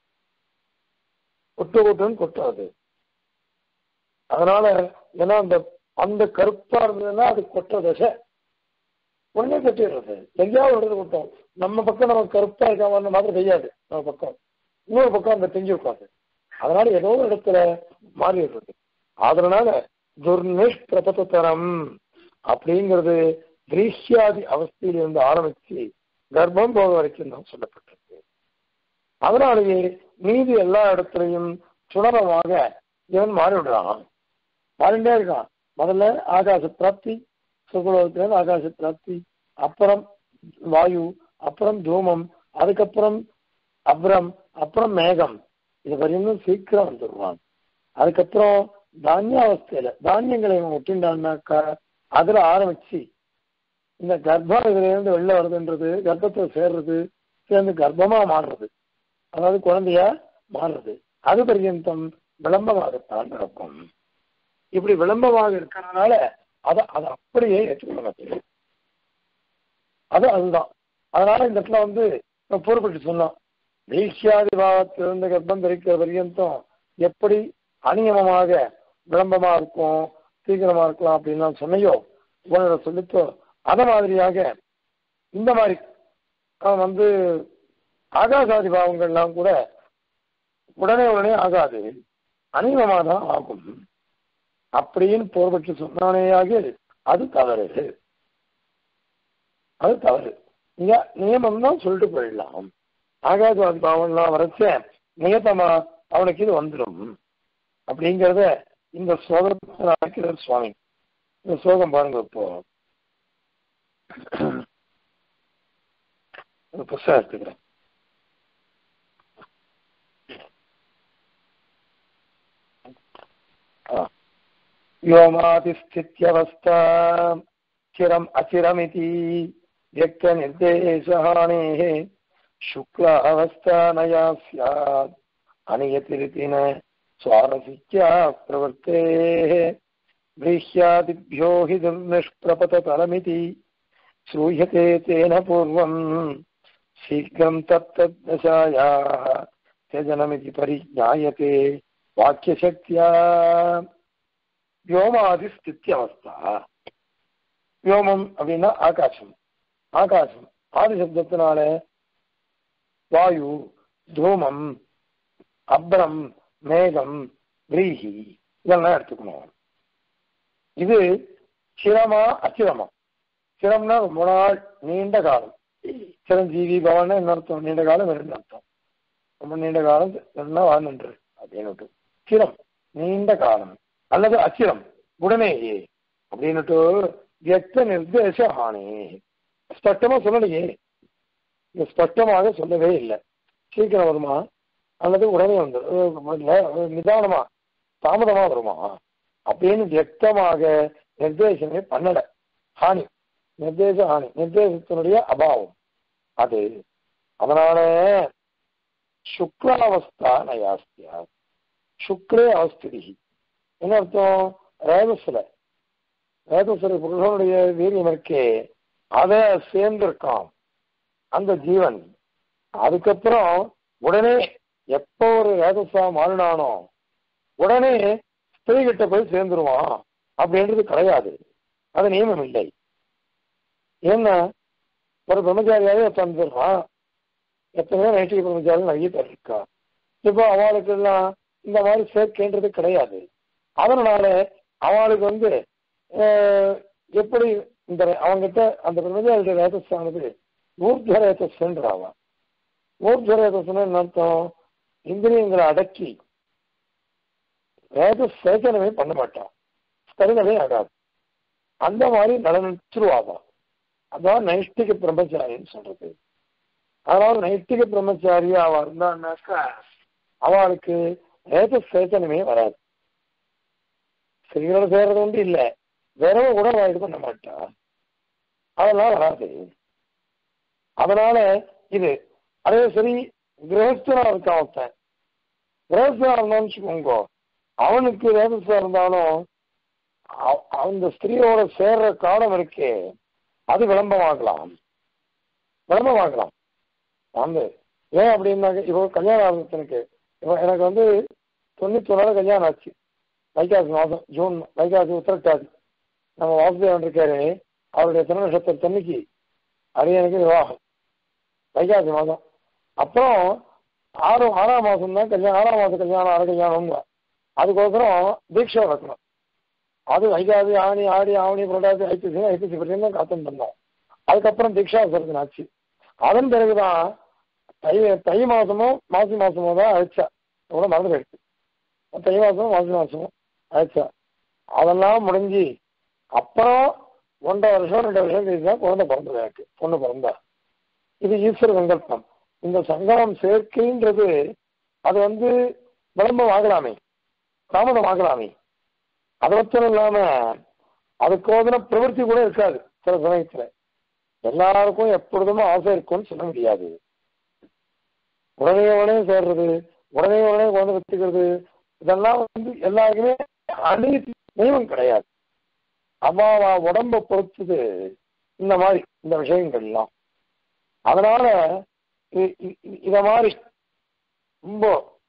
கொட்டு கொட்டுன்னு கொட்டாது அதனால ஏன்னா அந்த அந்த கருப்பா இருந்ததுன்னா அது கொட்ட தசை உடனே கொட்டிடுறது எங்கேயாவது ஒரு இடத்துல கொட்டும் நம்ம பக்கம் நம்ம கருப்பா இருக்காம மாதிரி பெய்யாது நம்ம பக்கம் இன்னொரு பக்கம் அந்த பெஞ்சு இருக்காது அதனால ஏதோ ஒரு இடத்துல மாறிடுறது அதனால துர்நிஷ்பிரபத்தரம் அப்படிங்கிறது கிரீஷ்யாதி அவஸ்தையிலிருந்து ஆரம்பிச்சு கர்ப்பம் போக வரைக்கும் தான் சொல்லப்பட்டிருக்கு அதனாலேயே மீதி எல்லா இடத்துலையும் சுலபமாக இவன் மாறிவிடுறான் மாறிண்டே இருக்கான் முதல்ல ஆகாச பிராப்தி சுகுலோகத்திலிருந்து ஆகாச பிராப்தி அப்புறம் வாயு அப்புறம் தூமம் அதுக்கப்புறம் அப்புறம் அப்புறம் மேகம் இது வரையும் சீக்கிரம் வந்துடுவான் அதுக்கப்புறம் தானியாவஸ்தையில தானியங்களை இவன் ஒட்டிண்டான்னாக்கா அதுல ஆரம்பிச்சு இந்த கர்ப்பம் இதுல இருந்து வெளில வருதுன்றது கர்ப்பத்துல சேர்றது சேர்ந்து கர்ப்பமா மாறுறது அதாவது குழந்தையா மாறுறது அது பர்யந்தம் விளம்பமாகத்தான் நடக்கும் இப்படி விளம்பமாக இருக்கிறதுனால அதை அதை அப்படியே ஏற்றுக்கணும் அது அதுதான் அதனால இந்த இடத்துல வந்து பொறுப்பட்டு சொன்னோம் வீழ்ச்சியாதி பாவத்திலிருந்து கர்ப்பம் தரிக்கிற பரியந்தம் எப்படி அநியமமாக விளம்பமா இருக்கும் சீக்கிரமா இருக்கலாம் அப்படின்னு நான் சொன்னையோ உன்னோட சொல்லித்தோ அத மாதிரியாக இந்த மாதிரி அவன் வந்து ஆகாசாதி பாவங்கள்லாம் கூட உடனே உடனே ஆகாது அநியமமாக தான் ஆகும் அப்படின்னு போர்பட்டு சொன்னானேயாக அது தவறு அது தவறு நீங்க நியமம் தான் சொல்லிட்டு போயிடலாம் ஆகாசவாதி பாவம்லாம் வரைச்ச நியத்தமா அவனுக்கு இது வந்துடும் அப்படிங்கிறத இந்த சோகத்தை அழைக்கிறார் சுவாமி இந்த சோகம் பாருங்க இப்போ ஒரு புஸ்தகம் எடுத்துக்கிறேன் व्योमातिस्थित्यवस्था चिरम् अचिरमिति व्यक्तनिर्देशहानेः शुक्लावस्था नया स्यात् अनियतिरिति न स्वारसिक्या प्रवृत्तेः व्रीह्यादिभ्यो हि दुर्निष्प्रपततलमिति श्रूयते तेन पूर्वम् शीघ्रम् तत्तद्दशायाः त्यजनमिति परिज्ञायते वाक्यशक्त्या வியோமாதி ஸ்தித்தி அவஸ்தா வியோமம் அப்படின்னா ஆகாசம் ஆகாசம் ஆதி சப்தத்தினால வாயு தூமம் அப்ரம் மேகம் விரீஹி இதெல்லாம் எடுத்துக்கணும் இது சிரமா அச்சிரமா சிரம்னா ரொம்ப நாள் நீண்ட காலம் சிரஞ்சீவி பவன் என்ன அர்த்தம் நீண்ட காலம் இருந்து அர்த்தம் ரொம்ப நீண்ட காலம் என்ன வாழ்ந்துன்று அப்படின்னு சிரம் நீண்ட காலம் அல்லது அச்சிரம் உடனேயே அப்படின்னுட்டு வியக்த நிர்தேச ஹானி ஸ்பஷ்டமா சொல்லலையே இங்க ஸ்பஷ்டமாக சொல்லவே இல்லை சீக்கிரம் வருமா அல்லது உடனே வந்து நிதானமா தாமதமா வருமா அப்படின்னு வியக்தமாக நிர்தேசமே பண்ணல ஹானி நிர்தேச ஹானி நிர்தேசத்தினுடைய அபாவம் அது அதனால சுக்லாவஸ்தா நயாஸ்தியா சுக்ரே அவஸ்திரி என்ன அர்த்தம் ரேதஸ்ல ரேதஸ்ல புருஷனுடைய வீரியம் இருக்கே அதை சேர்ந்திருக்கான் அந்த ஜீவன் அதுக்கப்புறம் உடனே எப்போ ஒரு ரேதஸா மாறினானோ உடனே ஸ்திரீகிட்ட போய் சேர்ந்துருவான் அப்படின்றது கிடையாது அது நியமம் இல்லை ஏன்னா ஒரு பிரம்மச்சாரியாவே தந்துடுறான் எத்தனையோ நைட்டிக பிரம்மச்சாரி நிறைய பேர் இருக்கா இப்போ அவளுக்கு எல்லாம் இந்த மாதிரி சேர்க்கைன்றது கிடையாது அதனால அவளுக்கு வந்து எப்படி இந்த அவங்கிட்ட அந்த பிரம்மச்சாரியுடைய ரேதஸானது ஊர்ஜ ரேதஸ்ன்றாவா ஊர்ஜ ரேதஸ்னா என்ன அர்த்தம் இந்திரியங்களை அடக்கி வேத சேச்சனமே பண்ண மாட்டான் ஸ்தரிதமே ஆகாது அந்த மாதிரி நடந்துருவாவா அதான் நைஷ்டிக பிரம்மச்சாரின்னு சொல்றது அதனால நைஷ்டிக பிரம்மச்சாரி அவ இருந்தான்னாக்கா அவளுக்கு வேத சேச்சனமே வராது ஸ்திரீகளோட சேர்றது உண்டு இல்ல வேறவ கூட அவள் இது பண்ண மாட்டா அதெல்லாம் வராது அதனால இது அதே சரி கிரகஸ்தனா இருக்கான் ஒருத்தன் கிரகஸ்தனா இருந்தான்னு வச்சுக்கோங்க அவனுக்கு வேதஸ்தா இருந்தாலும் அந்த ஸ்திரீயோட சேர்ற காலம் இருக்கே அது விளம்பமாகலாம் விளம்பமாகலாம் வந்து ஏன் அப்படின்னாக்க இப்போ கல்யாணம் ஆகுது இப்போ எனக்கு வந்து தொண்ணூத்தி ஒன்னால கல்யாணம் ஆச்சு வைகாசி மாதம் ஜூன் வைகாசி உத்திரட்டாதி நம்ம வாசுதேவன் இருக்காரு அவருடைய திருந நட்சத்திரத்தன்னைக்கு அரியனுக்கு விவாகம் வைகாசி மாதம் அப்புறம் ஆறு ஆறாம் மாதம் தான் கல்யாணம் ஆறாம் மாதம் கல்யாணம் ஆறு கல்யாணம் அதுக்கோசரம் தீட்சை வைக்கணும் அது வைகாசி ஆணி ஆடி ஆவணி புரட்டாசி ஐப்பசி ஐப்பசி பற்றியும் தான் காத்துட்டு இருந்தோம் அதுக்கப்புறம் தீட்சா சரதன் ஆச்சு அதன் பிறகுதான் தை தை மாசமும் மாசி மாசமும் தான் அழைச்சா கூட மறந்து போயிடுச்சு தை மாசமும் மாசி மாசமும் அழைச்சா அதெல்லாம் முடிஞ்சு அப்புறம் ஒன்றரை வருஷம் ரெண்டு வருஷம் கழிச்சு தான் குழந்தை பிறந்தது எனக்கு பொண்ணு பிறந்தா இது ஈஸ்வர சங்கல்பம் இந்த சங்கமம் சேர்க்கைன்றது அது வந்து விளம்பரம் ஆகலாமே தாமதம் ஆகலாமே அது மட்டும் இல்லாம அதுக்கோதன பிரவருத்தி கூட இருக்காது சில சமயத்துல எல்லாருக்கும் எப்பொழுதுமே ஆசை இருக்கும்னு சொல்ல முடியாது உடனே உடனே சேர்றது உடனே உடனே குழந்தை வச்சுக்கிறது இதெல்லாம் வந்து எல்லாருக்குமே அநீதி நியமம் கிடையாது அவாவா உடம்ப பொறுத்தது இந்த மாதிரி இந்த விஷயங்கள் எல்லாம் அதனால இ- இ- இ- இத மாதிரி ரொம்ப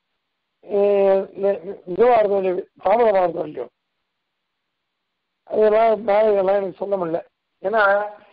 அஹ், இதுவா இருக்கும் இல்லையோ, தாமதமா இருக்கும் இல்லையோ அதெல்லாம் மேல இதெல்லாம் எனக்கு சொல்ல முடியல ஏன்னா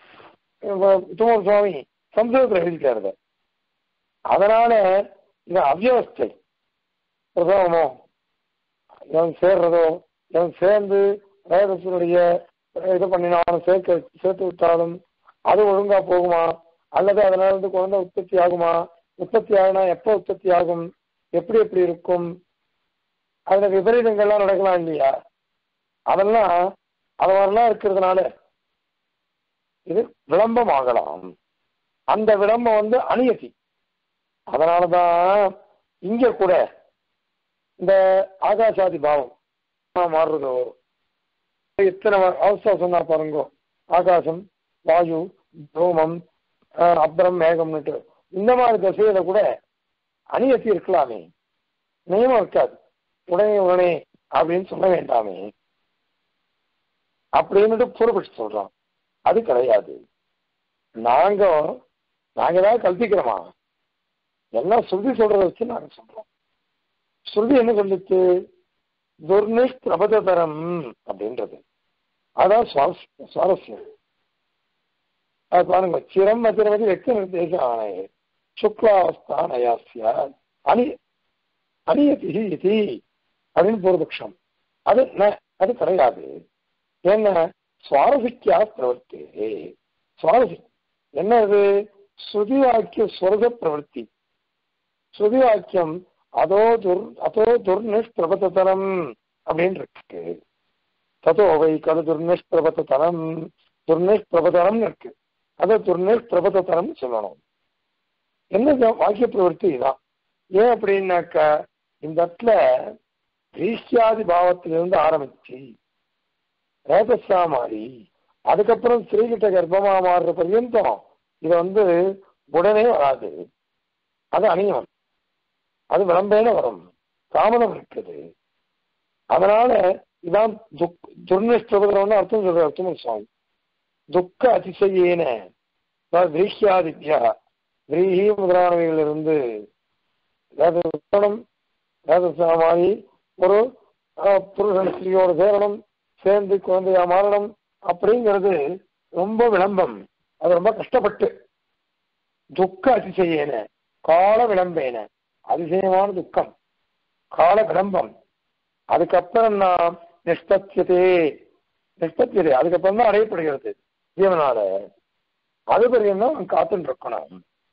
துமர் சுவாமி சம்ஸ்கிருதத்தில் எழுதிட்டாரு இதை. அதனால இது அவ்யவஸ்தை பிரசவமோ இவன் சேர்றதோ இவன் சேர்ந்து வேதத்தினுடைய இது பண்ணினாலும் சேர்க்க சேர்த்து விட்டாலும் அது ஒழுங்கா போகுமா அல்லது அதனால இருந்து குழந்தை உற்பத்தி ஆகுமா உற்பத்தி ஆகுனா எப்போ உற்பத்தி ஆகும் எப்படி எப்படி இருக்கும் அதுல விபரீதங்கள்லாம் நடக்கலாம் இல்லையா அதெல்லாம் அது மாதிரிலாம் இருக்கிறதுனால இது விளம்பம் ஆகலாம் அந்த விளம்பம் வந்து அநியதி அதனாலதான் இங்க கூட இந்த ஆகாசாதி பாவம் ஆ, மாறுறதோ எத்தனை வ- அவஸ்தா சொன்னா பாருங்க ஆகாசம் வாயு தூமம் ஆஹ், அப்புறம் மேகம்னுட்டு இந்த மாதிரி திசையில கூட அணியத்தி இருக்கலாமே நியமம் இருக்காது உடனே உடனே அப்படின்னு சொல்ல வேண்டாமே அப்படின்னு பொறுப்பிட்டு சொல்றோம் அது கிடையாது நாங்க நாங்க ஏதாவது கல்பிக்கிறோமா எல்லாம் ஸ்ருதி சொல்றத வச்சு நாங்க சொல்றோம் ஸ்ருதி என்ன சொல்லுச்சு துர்னிஷ் பிரபததரம் அப்படின்றது அதான் சுவாரஸ்- சுவாரஸ்யம் அது பாருங்க சிரம் அதிரவதி வெக்க நிர்தேச ஆணைய சுக்லாவஸ்தா நயாசியா அணி அணியதி இது அப்படின்னு பூர்வபக்ஷம் அது ந- அது கிடையாது என்ன சுவாரசிக்கா பிரவர்த்தி சுவாரசி என்ன இது ஸ்ருதி வாக்கிய ஸ்வரத பிரவர்த்தி ஸ்ருதி வாக்கியம் அதோ துர் அதோ துர்நிஷ்பிரபத்தனம் அப்படின்னு இருக்கு ததோ வை கடு துர்நிஷ்பிரபத்தனம் துர்நிஷ்பிரபதனம் இருக்கு அதை துர்நிஷ்பிரபத்தனம் சொல்லணும் என்ன இந்த வாக்கிய பிரவர்த்தி இதான் ஏன் அப்படின்னாக்கா இந்த இடத்துல கிரீஷ்யாதி பாவத்திலிருந்து ஆரம்பிச்சு ரேதஸா மாறி அதுக்கப்புறம் ஸ்ரீகிட்ட கர்ப்பமா மாறுற பர்யந்தம் இது வந்து உடனே வராது அது அணியம் அது விளம்பேன வரும் தாமதம் இருக்குது அதனால இதான் துக் துர்நிஷ்டபதிரம்னு அர்த்தம் சொல்ற அர்த்தம் சுவாமி துக்க அதிசயேன விரீஹியாதித்யா விரீஹி முதலானவைகளிலிருந்து வேதம் வேதசாமாயி ஒரு அஹ், புருஷன் ஸ்திரீயோட சேரணும் சேர்ந்து குழந்தையா மாறணும் அப்படிங்கிறது ரொம்ப விளம்பம் அது ரொம்ப கஷ்டப்பட்டு துக்க அதிசயேன கால விளம்பேன அதிசயமான துக்கம் கால விளம்பம் அதுக்கப்புறம் நான் நிஷ்பத்தியதே நிஷ்பத்தியதே அதுக்கப்புறம் தான் அடையப்படுகிறது ஜீவனால அது வரையும் தான் காத்துட்டு இருக்கணும்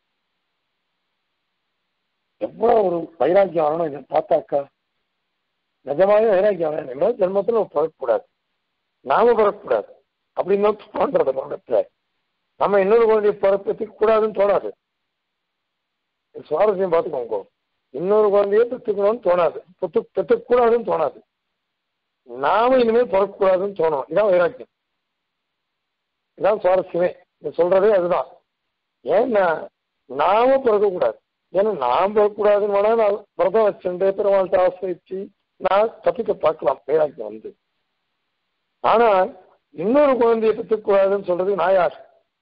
எவ்வளவு ஒரு வைராக்கியம் வரணும் இதை பார்த்தாக்கா நிஜமாவே வைராக்கியம் வரணும் இன்னொரு ஜென்மத்துல பிறக்கக்கூடாது நாம பிறக்கக்கூடாது அப்படின்னு தோன்றது நம்மிடத்துல நம்ம இன்னொரு குழந்தைய பிறப்பத்துக்கு கூடாதுன்னு தோணாது சுவாரஸ்யம் பார்த்துக்கோங்க இன்னொரு குழந்தைய பெற்றுக்கணும்னு தோணாது பெற்று பெற்றுக்கூடாதுன்னு தோணாது நாம இனிமேல் பிறக்கக்கூடாதுன்னு தோணும் இதான் வைராக்கியம் இதான் சுவாரஸ்யமே இது சொல்றதே அதுதான் ஏன்னா நாம பிறக்கக்கூடாது ஏன்னா நான் பிறக்கக்கூடாதுன்னு வேணா நான் விரதம் வச்சுட்டு பெருமாள்கிட்ட ஆசிரிச்சு நான் தப்பிக்க பார்க்கலாம் வைராக்கியம் வந்து ஆனா இன்னொரு குழந்தைய பெற்றுக்கூடாதுன்னு சொல்றது நான் யார்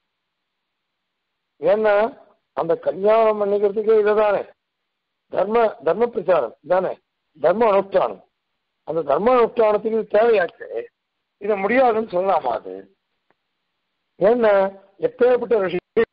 ஏன்னா அந்த கல்யாணம் பண்ணிக்கிறதுக்கே இதுதானே தர்ம தர்ம பிரச்சாரம் தானே தர்ம அனுஷ்டானம் அந்த தர்ம அனுஷ்டானத்துக்கு இது தேவையாச்சு இது முடியாதுன்னு சொல்லலாமா அது ஏன்னா எப்பேற்பட்ட ரிஷிகள்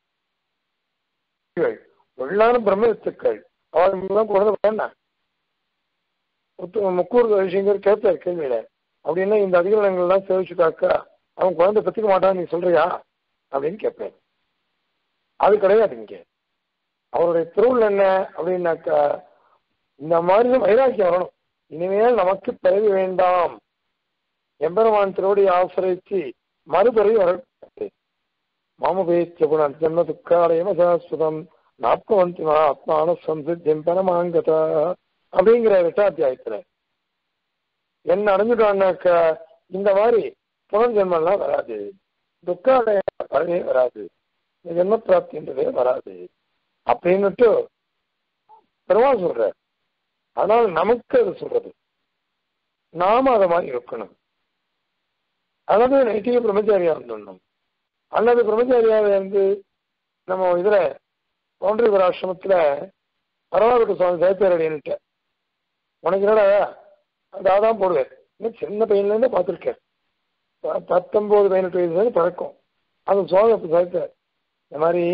உள்ளான பிரம்மத்துக்கள் அவர்களெல்லாம் குழந்தை வேண்டாம் முக்கூர் ரிஷிங்கர் கேட்பார் கேள்வியில அப்படின்னா இந்த அதிகாரங்கள்லாம் சேவிச்சுட்டாக்கா அவன் குழந்தை பெற்றுக்க மாட்டான்னு நீ சொல்றியா அப்படின்னு கேட்பேன் அது கிடையாது இங்க அவருடைய திருவுள் என்ன அப்படின்னாக்கா இந்த மாதிரி வைராக்கியம் வரணும் இனிமேல் நமக்கு பிறகு வேண்டாம் எம்பெருமான் திருவடி ஆசிரிச்சு மறுபிறவி வர மாமபேத்திய குண ஜன்ம துக்காலயம சாஸ்வதம் நாற்பவந்தி ஆத்மான சம்சித்தியம் பரமாங்கத அப்படிங்கிற எட்டாத்தியாயத்துல என்ன அடைஞ்சிட்டோம்னாக்கா இந்த மாதிரி புனர்ஜென்மெல்லாம் வராது துக்காலய வரவே வராது இந்த ஜென்ம பிராப்தின்றதே வராது அப்படின்னுட்டு பெருமாள் சொல்ற ஆனால் நமக்கு அது சொல்றது நாம அதை மாதிரி இருக்கணும் அல்லது நைட்டிக பிரம்மச்சாரியா இருந்துடணும் அல்லது பிரம்மச்சாரியாவை இருந்து நம்ம இதுல பவுண்டரிபுர ஆசிரமத்துல பரவாயில்ல சுவாமி ஜெயப்பேரடின்ட்டு உனக்கு என்னடா அதான் போடுவேன் இன்னும் சின்ன பையன்ல இருந்து பார்த்துருக்கேன் ப- பத்தொன்பது பதினெட்டு வயசுல இருந்து பழக்கம் அது சுவாமி அப்படி சேர்த்தார் இந்த மாதிரி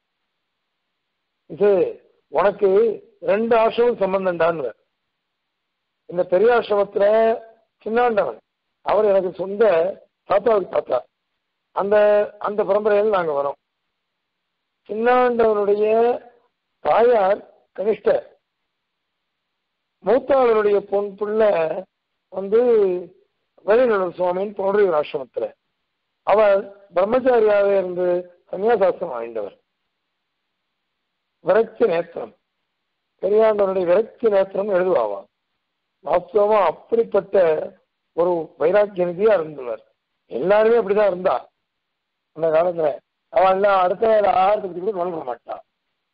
இது உனக்கு ரெண்டு ஆசிரமம் சம்பந்தம்டான்னு இந்த பெரிய ஆசிரமத்துல சின்னாண்டவன் அவர் எனக்கு சொந்த தாத்தாவுக்கு தாத்தா அந்த அந்த பரம்பரையில் நாங்க வரோம் சின்னாண்டவனுடைய தாயார் கனிஷ்டர் மூத்தாளருடைய பொன் புள்ள வந்து வெளிநடர் சுவாமியின் போன்ற ஒரு ஆசிரமத்துல அவர் பிரம்மச்சாரியாக இருந்து சன்னியாசாஸ்திரம் வாய்ந்தவர் விரக்தி நேத்திரம் பெரியாண்டவனுடைய விரக்தி நேத்திரம் எழுதுவாவாம் வாஸ்தவமா அப்படிப்பட்ட ஒரு வைராக்கிய நிதியா இருந்தவர் எல்லாருமே அப்படிதான் இருந்தா அந்த காலத்துல அவன் எல்லாம் அடுத்த ஆயிரத்தி பத்தி கூட நுழைய மாட்டான்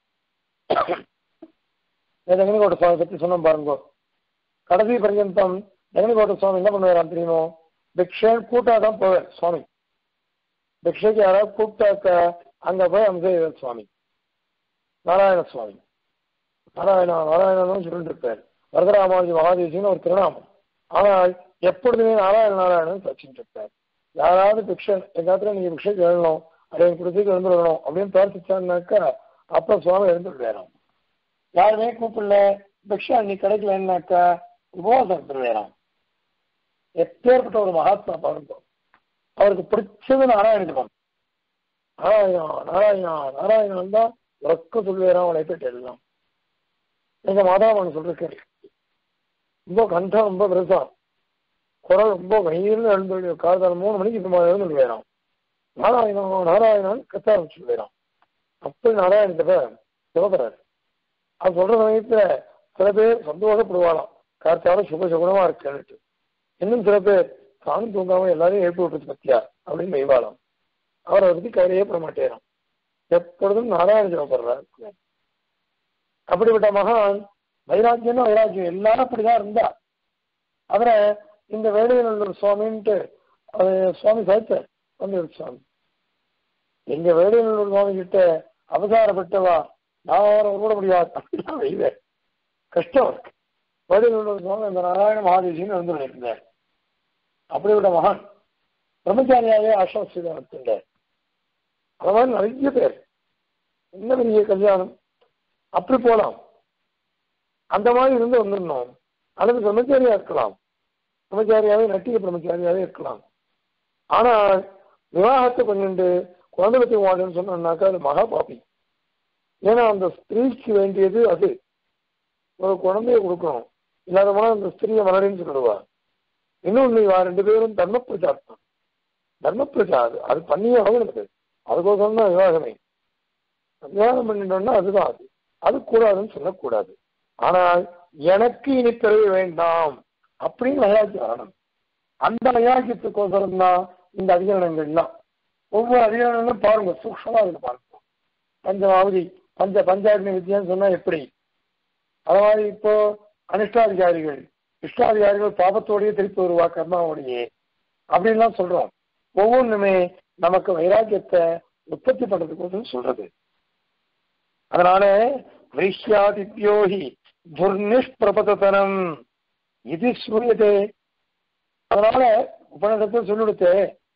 ஜெகனிகோட்ட சுவாமி பத்தி சொன்னோம் பாருங்க கடைசி பர்யந்தம் ஜெகனிகோட்ட சுவாமி என்ன பண்ணுவாராம் தெரியுமோ பிக்ஷன் கூட்டா தான் போவார் சுவாமி பிக்ஷைக்கு யாராவது கூப்பிட்டாக்க அங்க போய் அங்க சுவாமி நாராயண சுவாமி நாராயணா நாராயணனும் சொல்லிட்டு இருப்பார் வரதராமாஜி மகாதேசின்னு ஒரு திருநாமம் ஆனால் எப்பொழுதுமே நாராயண நாராயணன் வச்சுட்டு இருப்பார் யாராவது பிக்ஷன் எங்காத்துல நீங்க பிக்ஷைக்கு எழுதணும் அதை எனக்கு பிடிச்சிக்கு எழுந்துடணும் அப்படின்னு பிரார்த்திச்சான்னாக்கா அப்ப சுவாமி எழுந்துடுவேறாம் யாருமே கூப்பிடல பிக்ஷா நீ கிடைக்கலன்னாக்கா உபவாசம் எடுத்துருவேறாம் எப்பேற்பட்ட ஒரு மகாத்மா பாருங்க அவருக்கு பிடிச்சது நாராயணன் நாராயணா நாராயணா நாராயணன் தான் உறக்க சொல்லுவேறான் அவளை போயிட்டு எல்லாம் எங்க மாதாமன் சொல்லிருக்காரு ரொம்ப கண்டம் ரொம்ப பெருசா குரல் ரொம்ப வயிறுன்னு எழுந்து காலத்தால் மூணு மணிக்கு இந்த மாதிரி எழுந்து போயிடும் நாராயணா நாராயணன் கத்த ஆரம்பிச்சு போயிடும் அப்படி நாராயணத்தை சிவபுறாரு அது சொல்ற சமயத்துல சில பேர் சந்தோஷப்படுவாளாம் கார்த்தால சுக சுகுணமா இருக்குன்னுட்டு இன்னும் சில பேர் தானும் தூங்காம எல்லாரையும் எழுப்பி விட்டுச்சு பத்தியா அப்படின்னு மெய்வாளாம் அவரை பத்தி கவலையே பட மாட்டேறான் எப்பொழுதும் நாராயண சிவப்படுறார் அப்படிப்பட்ட மகான் வைராக்கியம் வைராக்கியம் எல்லாரும் அப்படிதான் இருந்தா அவரை இந்த வேலையில் சுவாமின்ட்டு அது சுவாமி சாய்த்தார் வந்து சுவாமி எங்க வேலையில் சுவாமி கிட்ட அவசாரப்பட்டவா நான் அவரை விட முடியாது அப்படிலாம் வைவேன் கஷ்டம் இருக்கு வேலையில் சுவாமி அந்த நாராயண மகாதேசின்னு வந்து இருந்தார் அப்படிப்பட்ட மகான் பிரம்மச்சாரியாவே ஆசிரமம் நடத்தினார் அது மாதிரி நிறைய பேர் என்ன பெரிய கல்யாணம் அப்படி போலாம் அந்த மாதிரி இருந்து வந்துடணும் அல்லது பிரம்மச்சாரியா இருக்கலாம் பிரம்மச்சாரியாவே நட்டிக பிரம்மச்சாரியாவே இருக்கலாம் ஆனா விவாகத்தை கொஞ்சண்டு குழந்தை பற்றி வாடுன்னு சொன்னாக்கா அது மகா பாப்பி ஏன்னா அந்த ஸ்திரீக்கு வேண்டியது அது ஒரு குழந்தைய கொடுக்கணும் இல்லாத போனா அந்த ஸ்திரீயை மலரின்னு சொல்லிடுவா இன்னொன்னு இவா ரெண்டு பேரும் தர்ம பிரச்சாரம் தர்ம பிரச்சாரம் அது பண்ணியே ஆகணும் அதுக்கோசரம் தான் விவாகமே விவாகம் பண்ணிட்டோம்னா அதுதான் அது அது கூடாதுன்னு சொல்லக்கூடாது ஆனால் எனக்கு இனி பிறகு வேண்டாம் அப்படின்னு வைராக்கியம் வரணும் அந்த வைராக்கியத்துக்கோசரம் தான் இந்த அதிகரணங்கள்லாம் ஒவ்வொரு அதிகரணங்களும் பாருங்க சூக்ஷமா அதுல பாருங்க பஞ்சமாவதி பஞ்ச பஞ்சாக்னி வித்தியான்னு சொன்னா எப்படி அது மாதிரி இப்போ அனிஷ்டாதிகாரிகள் இஷ்டாதிகாரிகள் பாபத்தோடயே திருப்பி வருவா கர்மாவோடையே அப்படின்லாம் சொல்றோம் ஒவ்வொன்றுமே நமக்கு வைராக்கியத்தை உற்பத்தி பண்றதுக்கு சொல்றது அதனால வைஷ்யாதித்யோஹி துர்நிஷ்பிரபதனம் இது சூரியதே அதனால உபநிடத்தை சொல்லிடுத்து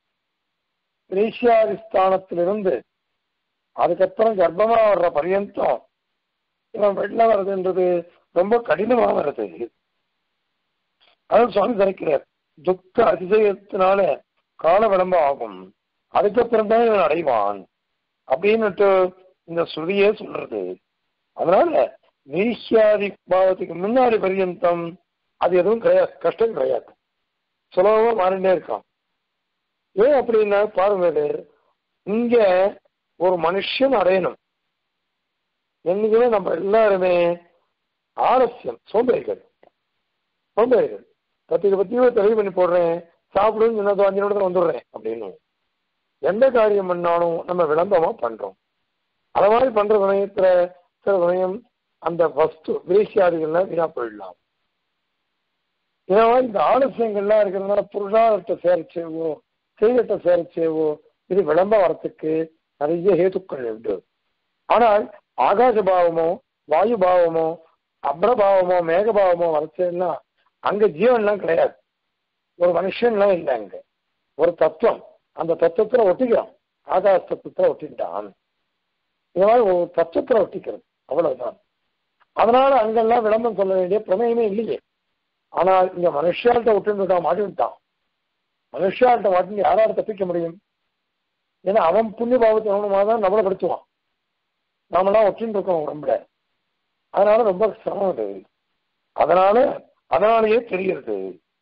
ஸ்தானத்திலிருந்து அதுக்கப்புறம் கர்ப்பமா வர்ற பர்யந்தம் இவன் வெளில வர்றதுன்றது ரொம்ப கடினமா வருது அதான் சுவாமி தரிக்கிறார் துக்க அதிசயத்தினால கால விளம்பம் ஆகும் அதுக்கப்புறம் தான் இவன் அடைவான் அப்படின்னுட்டு இந்த ஸ்ருதியே சொல்றது அதனால வீசியாதி பாவத்துக்கு முன்னாடி பர்யந்தம் அது எதுவும் கிடையாது கஷ்டம் கிடையாது சுலபமா மாறிட்டே இருக்கான் ஏன் அப்படின்னா பாருங்க இங்க ஒரு மனுஷன் அடையணும் என்னைக்குமே நம்ம எல்லாருமே ஆலசியம் சோம்பேறிகள் சோம்பேறிகள் பத்துக்கு பத்தியோ தெளிவு பண்ணி போடுறேன் சாப்பிடுன்னு சொன்னது அஞ்சு நிமிடத்துல வந்துடுறேன் அப்படின்னு எந்த காரியம் பண்ணாலும் நம்ம விளம்பரமா பண்றோம் அது மாதிரி பண்ற சமயத்துல சில சமயம் அந்த வஸ்து விரேசியாதிகள்லாம் வீணா போயிடலாம் இதே மாதிரி இந்த ஆலசியங்கள்லாம் இருக்கிறதுனால புருஷார்த்த சேரச்சேவோ செய்திட்ட சேரச்சேவோ இது விளம்ப வரத்துக்கு நிறைய ஹேத்துக்கள் உண்டு ஆனால் ஆகாச பாவமோ வாயு பாவமோ அப்ரபாவமோ மேகபாவமோ வரச்சேன்னா அங்க ஜீவன்லாம் கிடையாது ஒரு மனுஷன்லாம் இல்லை அங்க ஒரு தத்துவம் அந்த தத்துவத்துல ஒட்டிக்கிறான் ஆகாச தத்துவத்துல ஒட்டிட்டான் இந்த மாதிரி ஒரு தத்துவத்துல ஒட்டிக்கிறது அவ்வளவுதான் அதனால அங்கெல்லாம் விளம்பரம் சொல்ல வேண்டிய பிரமேயமே இல்லையே ஆனால் இங்க மனுஷால்கிட்ட விட்டுட்டா மாட்டிவிட்டான் மனுஷால்கிட்ட மாட்டி யாரால தப்பிக்க முடியும் ஏன்னா அவன் புண்ணிய பாவத்தை அவனுமா தான் நம்மளை படுத்துவான் நாமெல்லாம் ஒற்றின்னு இருக்கோம் உடம்புல அதனால ரொம்ப சிரமம் அது அதனால அதனாலேயே தெரிகிறது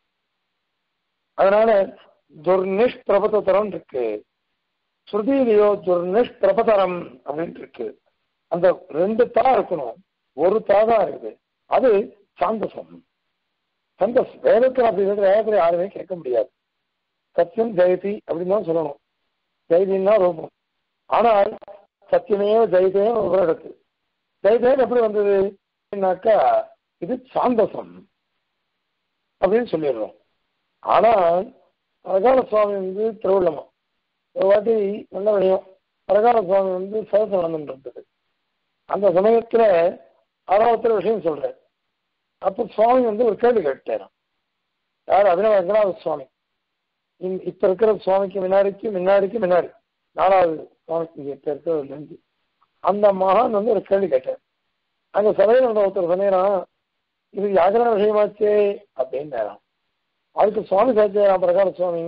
அதனால துர்நிஷ்பிரபதரம் இருக்கு ஸ்ருதியிலேயோ துர்நிஷ்பிரபதரம் அப்படின்னு இருக்கு அந்த ரெண்டு தா இருக்கணும் ஒரு தா தான் இருக்குது அது சாந்தசம் சந்தஸ் வேதத்தில் அப்படி இருக்கிற வேதத்தில் யாருமே கேட்க முடியாது சத்தியம் ஜெயதி அப்படின்னு தான் சொல்லணும் ஜெயதின்னா ரூபம் ஆனால் சத்தியமே ஜெயதே ஒரு இடத்து ஜெயதேன் எப்படி வந்தது அப்படின்னாக்கா இது சாந்தசம் அப்படின்னு சொல்லிடுறோம் ஆனால் பிரகால சுவாமி வந்து திருவள்ளமா ஒரு வாட்டி நல்ல விடயம் பிரகால சுவாமி வந்து சதசம் நடந்துட்டு இருந்தது அந்த சமயத்துல ஆறாவத்துல விஷயம் சொல்றேன் அப்போ சுவாமி வந்து ஒரு கேள்வி கேட்டாராம் யார் அபினவ ரங்கநாத சுவாமி இந்- இப்ப இருக்கிற சுவாமிக்கு முன்னாடிக்கு முன்னாடிக்கு முன்னாடி நாலாவது சுவாமிக்கு இப்ப இருக்கிறது அந்த மகான் வந்து ஒரு கேள்வி கேட்டார் அங்க சபையில் இருந்த ஒருத்தர் சொன்னேன் இது யாகர விஷயமாச்சே அப்படின்னாராம் அதுக்கு சுவாமி சாச்சியாராம் பிரகார சுவாமி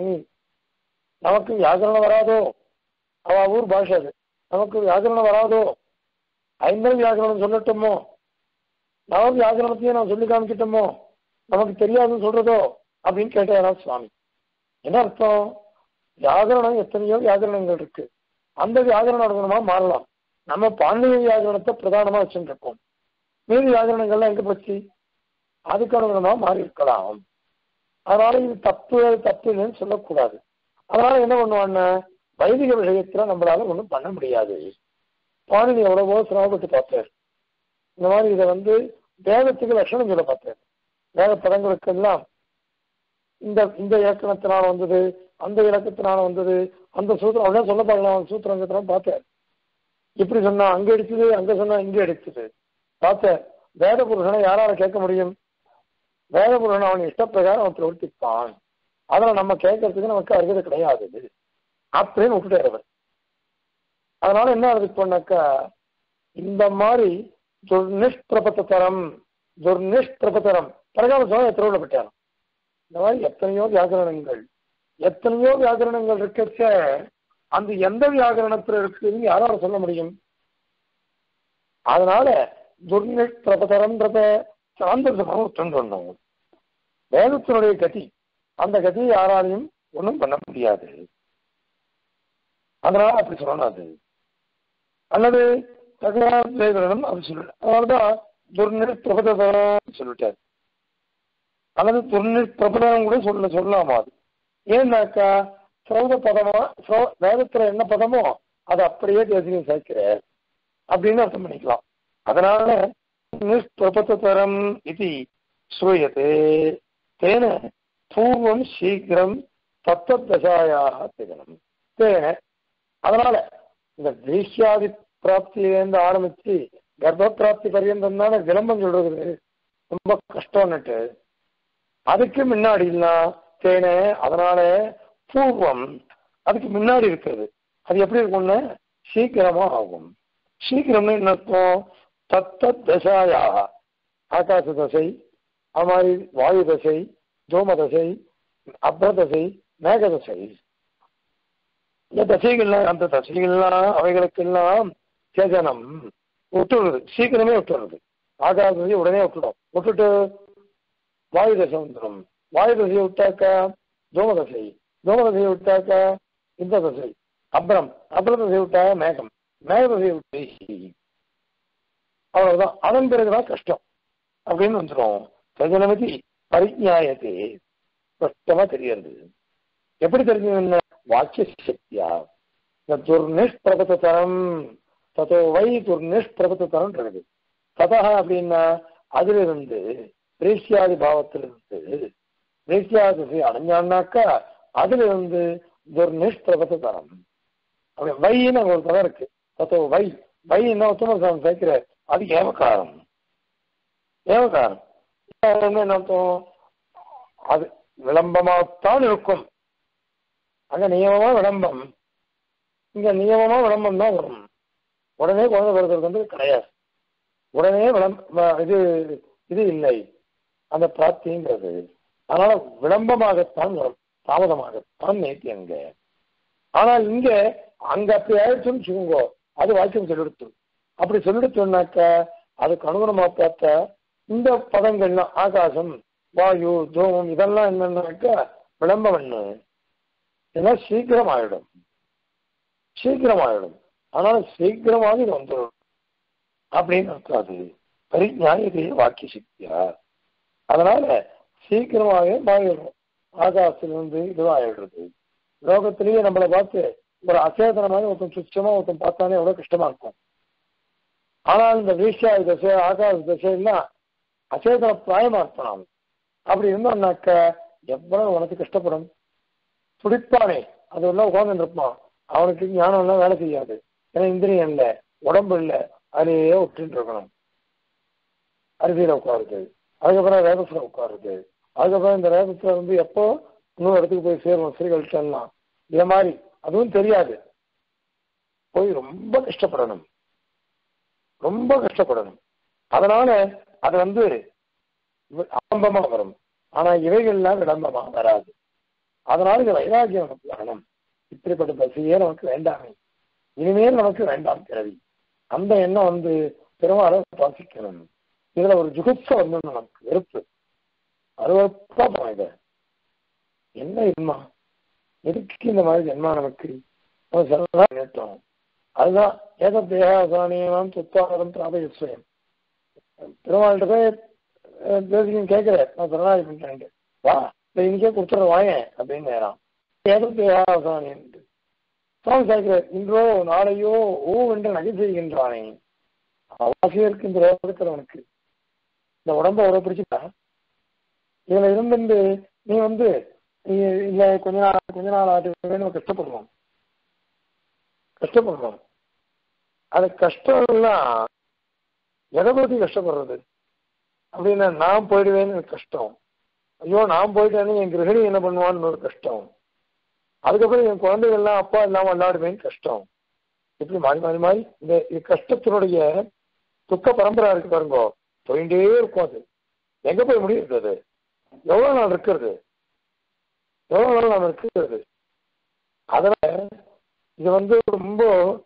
நமக்கு வியாகரணம் வராதோ அவ ஊர் பாஷை அது நமக்கு வியாகரணம் வராதோ ஐந்தல் வியாகரணம் சொல்லட்டுமோ நமக்கு வியாகரணத்தையும் நான் சொல்லி காமிக்கட்டுமோ நமக்கு தெரியாதுன்னு சொல்றதோ அப்படின்னு கேட்டாராம் சுவாமி என்ன அர்த்தம் வியாகரணம் எத்தனையோ வியாகரணங்கள் இருக்கு அந்த வியாகரணம் அனுகுணமா மாறலாம் நம்ம பாண்டிய வியாகரணத்தை பிரதானமா வச்சுட்டு இருக்கோம் மீதி வியாகரணங்கள்லாம் எங்க போச்சு அதுக்கு அனுகுணமா மாறி இருக்கலாம் அதனால இது தப்பு அது தப்பு இல்லைன்னு சொல்லக்கூடாது அதனால என்ன பண்ணுவான்னா வைதிக விஷயத்துல நம்மளால ஒண்ணும் பண்ண முடியாது பாணினி எவ்வளவோ சிரமப்பட்டு பார்த்தார் இந்த மாதிரி இதை வந்து வேதத்துக்கு லட்சணம் சொல்ல பார்த்தார் வேத பதங்களுக்கெல்லாம் இந்த இந்த இலக்கணத்தினால வந்தது அந்த இலக்கத்தினால வந்தது அந்த சூத்திரம் அப்படியே சொல்ல பார்க்கலாம் சூத்திரங்கத்தினால பார்த்தேன் இப்படி சொன்னா அங்க அடிச்சது அங்க சொன்னா இங்க அடிச்சது பார்த்தேன் வேத புருஷனை யாரால கேட்க முடியும் வேத புருஷன் அவன் இஷ்டப்பிரகாரம் அவன் பிரவர்த்திப்பான் அதில் நம்ம கேட்கறதுக்கு நமக்கு அருகதை கிடையாது அப்படின்னு விட்டுட்டார் அவர் அதனால என்ன அதுக்கு பண்ணாக்கா இந்த மாதிரி துர்நிஷ்பிரபத்தரம் துர்நிஷ்பிரபத்தரம் பிரகாம சுவாமி திருவிழப்பட்டாராம் இந்த மாதிரி எத்தனையோ வியாகரணங்கள் எத்தனையோ வியாகரணங்கள் இருக்கச்ச அந்த எந்த வியாகரணத்துல இருக்குதுன்னு யாரால சொல்ல முடியும் அதனால துர்நிஷ்பிரபதரம்ன்றத சாந்த சமூகத்தம் சொன்னோம் வேதத்தினுடைய கதி அந்த கதியை யாராலையும் ஒன்றும் பண்ண முடியாது அதனால அப்படி சொல்லணும் அது அல்லது தகவலம் அப்படி சொல்லல அதனாலதான் துர்நிஷ்பிரபதரம் சொல்லிட்டாரு அல்லது துர்நிஷ்பிரபதம் கூட சொல்ல சொல்லலாமா அது ஏன்னாக்கா சிரௌத பதமா சிரௌ- வேதத்துல என்ன பதமோ அதை அப்படியே தேசியம் சேர்க்கிறார் அப்படின்னு அர்த்தம் பண்ணிக்கலாம் அதனால நிஷ்பிரபதரம் இது ஸ்ரூயத்தே தேன பூர்வம் சீக்கிரம் தத்ததசாயாக திகனம் தேன அதனால இந்த தேசியாதி பிராப்தியிலேருந்து ஆரம்பிச்சு கர்ப்ப பிராப்தி பரியந்தம் தானே விளம்பம் சொல்றது ரொம்ப கஷ்டம்னுட்டு அதுக்கு முன்னாடி தேன அதனால பூர்வம் அதுக்கு முன்னாடி இருக்கிறது அது எப்படி இருக்கும்னா சீக்கிரமா ஆகும் சீக்கிரம்னு என்ன அர்த்தம் தத்த தசாயாக ஆகாச தசை அது மாதிரி வாயு தசை தோம தசை அப்ர தசை மேக தசை இந்த தசைகள்லாம் அந்த தசைகள்லாம் அவைகளுக்கெல்லாம் சேதனம் விட்டுடுறது சீக்கிரமே விட்டுடுறது ஆகாச தசை உடனே விட்டுடும் விட்டுட்டு வாயு தசை வந்துடும் வாயு தசையை விட்டாக்கா தோம தசை தோம தசையை விட்டாக்கா இந்த தசை அப்புறம் அப்புறம் தசையை விட்டா மேகம் மேக தசையை விட்டு அவ்வளவுதான் அதன் பிறகுதான் கஷ்டம் அப்படின்னு வந்துடும் சஜனமதி பரிஜாயத்தை ஸ்பஷ்டமா தெரியறது எப்படி தெரிஞ்சதுன்னா வாக்கிய சக்தியா இந்த துர்நிஷ்பிரபத்தரம் ததோ வை துர்நிஷ்பிரபத்தரம் இருக்குது ததா அப்படின்னா அதிலிருந்து பிரேசியாதி பாவத்திலிருந்து வேசியா திசை அடைஞ்சான்னாக்கா அதுல இருந்து துர்நிஷ்பிரபத்த தரம் அப்படி வைன்னு அங்க ஒரு பதம் இருக்கு தத்தோ வை வை என்ன உத்தம சேர்க்கிற அது ஏவகாரம் ஏவகாரம் என்ன அர்த்தம் அது விளம்பமாகத்தான் இருக்கும் அங்க நியமமா விளம்பம் இங்க நியமமா விளம்பம் தான் வரும் உடனே குழந்தை பிறக்கிறது வந்து கிடையாது உடனே விளம்ப இது இது இல்லை அந்த பிராப்திங்கிறது அதனால விளம்பமாகத்தான் வரும் தாமதமாகத்தான் நேர்த்தி அங்க ஆனால் இங்க அங்க அப்படி ஆயிடுச்சுன்னு வச்சுக்கோங்க அது வாக்கியம் சொல்லிடுத்து அப்படி சொல்லிடுச்சோம்னாக்க அதுக்கு அனுகுணமா பார்த்தா இந்த பதங்கள்லாம் ஆகாசம் வாயு தூமம் இதெல்லாம் என்னன்னாக்கா விளம்பம் என்ன இதெல்லாம் சீக்கிரம் ஆயிடும் சீக்கிரம் ஆயிடும் அதனால சீக்கிரமாக இது வந்துடும் அப்படின்னு இருக்காது பரிஞானிய வாக்கிய சக்தியா அதனால சீக்கிரமாகவே மாறிடும் ஆகாசத்திலிருந்து இதுவும் ஆயிடுறது லோகத்திலேயே நம்மளை பார்த்து ஒரு அச்சேதனமாக ஒருத்தன் சுத்தமா ஒருத்தன் பார்த்தானே எவ்வளவு கஷ்டமா இருக்கும் ஆனால் இந்த வீஷா தசை ஆகாச தசைலாம் அச்சேதன பிராயமா இருப்பான் அப்படி இருந்தோம்னாக்க எவ்வளவு உனக்கு கஷ்டப்படும் துடிப்பானே அது எல்லாம் உட்கார்ந்து இருப்பான் அவனுக்கு ஞானம் எல்லாம் வேலை செய்யாது ஏன்னா இந்திரியம் இல்லை உடம்பு இல்லை அதிலேயே விட்டுட்டு இருக்கணும் அரிசியில உட்காருது அதுக்கப்புறம் ரேதத்துல உட்காருது அதுக்கப்புறம் இந்த ரேதத்துல வந்து எப்போ இன்னொரு இடத்துக்கு போய் சேரும் ஸ்ரீகள்லாம் இதே மாதிரி அதுவும் தெரியாது போய் ரொம்ப கஷ்டப்படணும் ரொம்ப கஷ்டப்படணும் அதனால அது வந்து ஆரம்பமா வரும் ஆனா இவைகள்லாம் விளம்பமா வராது அதனால இது வைராகியம் நமக்கு வரணும் இப்படிப்பட்ட பசியே நமக்கு வேண்டாமே இனிமேல் நமக்கு வேண்டாம் பிறவி அந்த எண்ணம் வந்து பெருமாளை பாசிக்கணும் இதுல ஒரு ஜுகுப்ச வந்து நமக்கு வெறுப்பு அருவப்பா போன இத என்ன ஜென்மா எதுக்கு இந்த மாதிரி ஜென்மா நமக்கு நேற்றம் அதுதான் ஏத தேகாசானியம் துத்தாரம் பிராபயஸ்வயம் பெருமாள்கிட்ட போய் பேசிக்கணும் கேட்கிறேன் நான் சரணாகி பண்ணிட்டேன் வா இந்த இன்னைக்கே கொடுத்துட்ற வாயேன் அப்படின்னு நேரம் ஏத தேகாசானியம் சுவாமி கேட்கிறார் இன்றோ நாளையோ ஓ என்று நகை செய்கின்றானே அவசியம் இருக்கு இந்த ரோகம் இருக்கிறவனுக்கு இந்த உடம்ப உடம்பு பிடிச்சிட்டா இதுல இருந்து நீ வந்து நீ இல்ல கொஞ்ச நாள் கொஞ்ச நாள் ஆட்டு நம்ம கஷ்டப்படுவோம் கஷ்டப்படுறோம் அது கஷ்டம்லாம் எதை பத்தி கஷ்டப்படுறது அப்படின்னா நான் போயிடுவேன்னு கஷ்டம் ஐயோ நான் போயிட்டேன்னு என் கிரகிணி என்ன பண்ணுவான்னு ஒரு கஷ்டம் அதுக்கப்புறம் என் குழந்தைகள்லாம் அப்பா இல்லாம விளையாடுவேன்னு கஷ்டம் இப்படி மாறி மாறி மாறி இந்த இது கஷ்டத்தினுடைய துக்க பரம்பரை இருக்கு பாருங்க போயிட்டே இருக்கும் அது எங்க போய் முடியுது அது எவ்வளவு நாள் இருக்கிறது எவ்வளவு நாள் நாம் இருக்கிறது அதனால இது வந்து ரொம்ப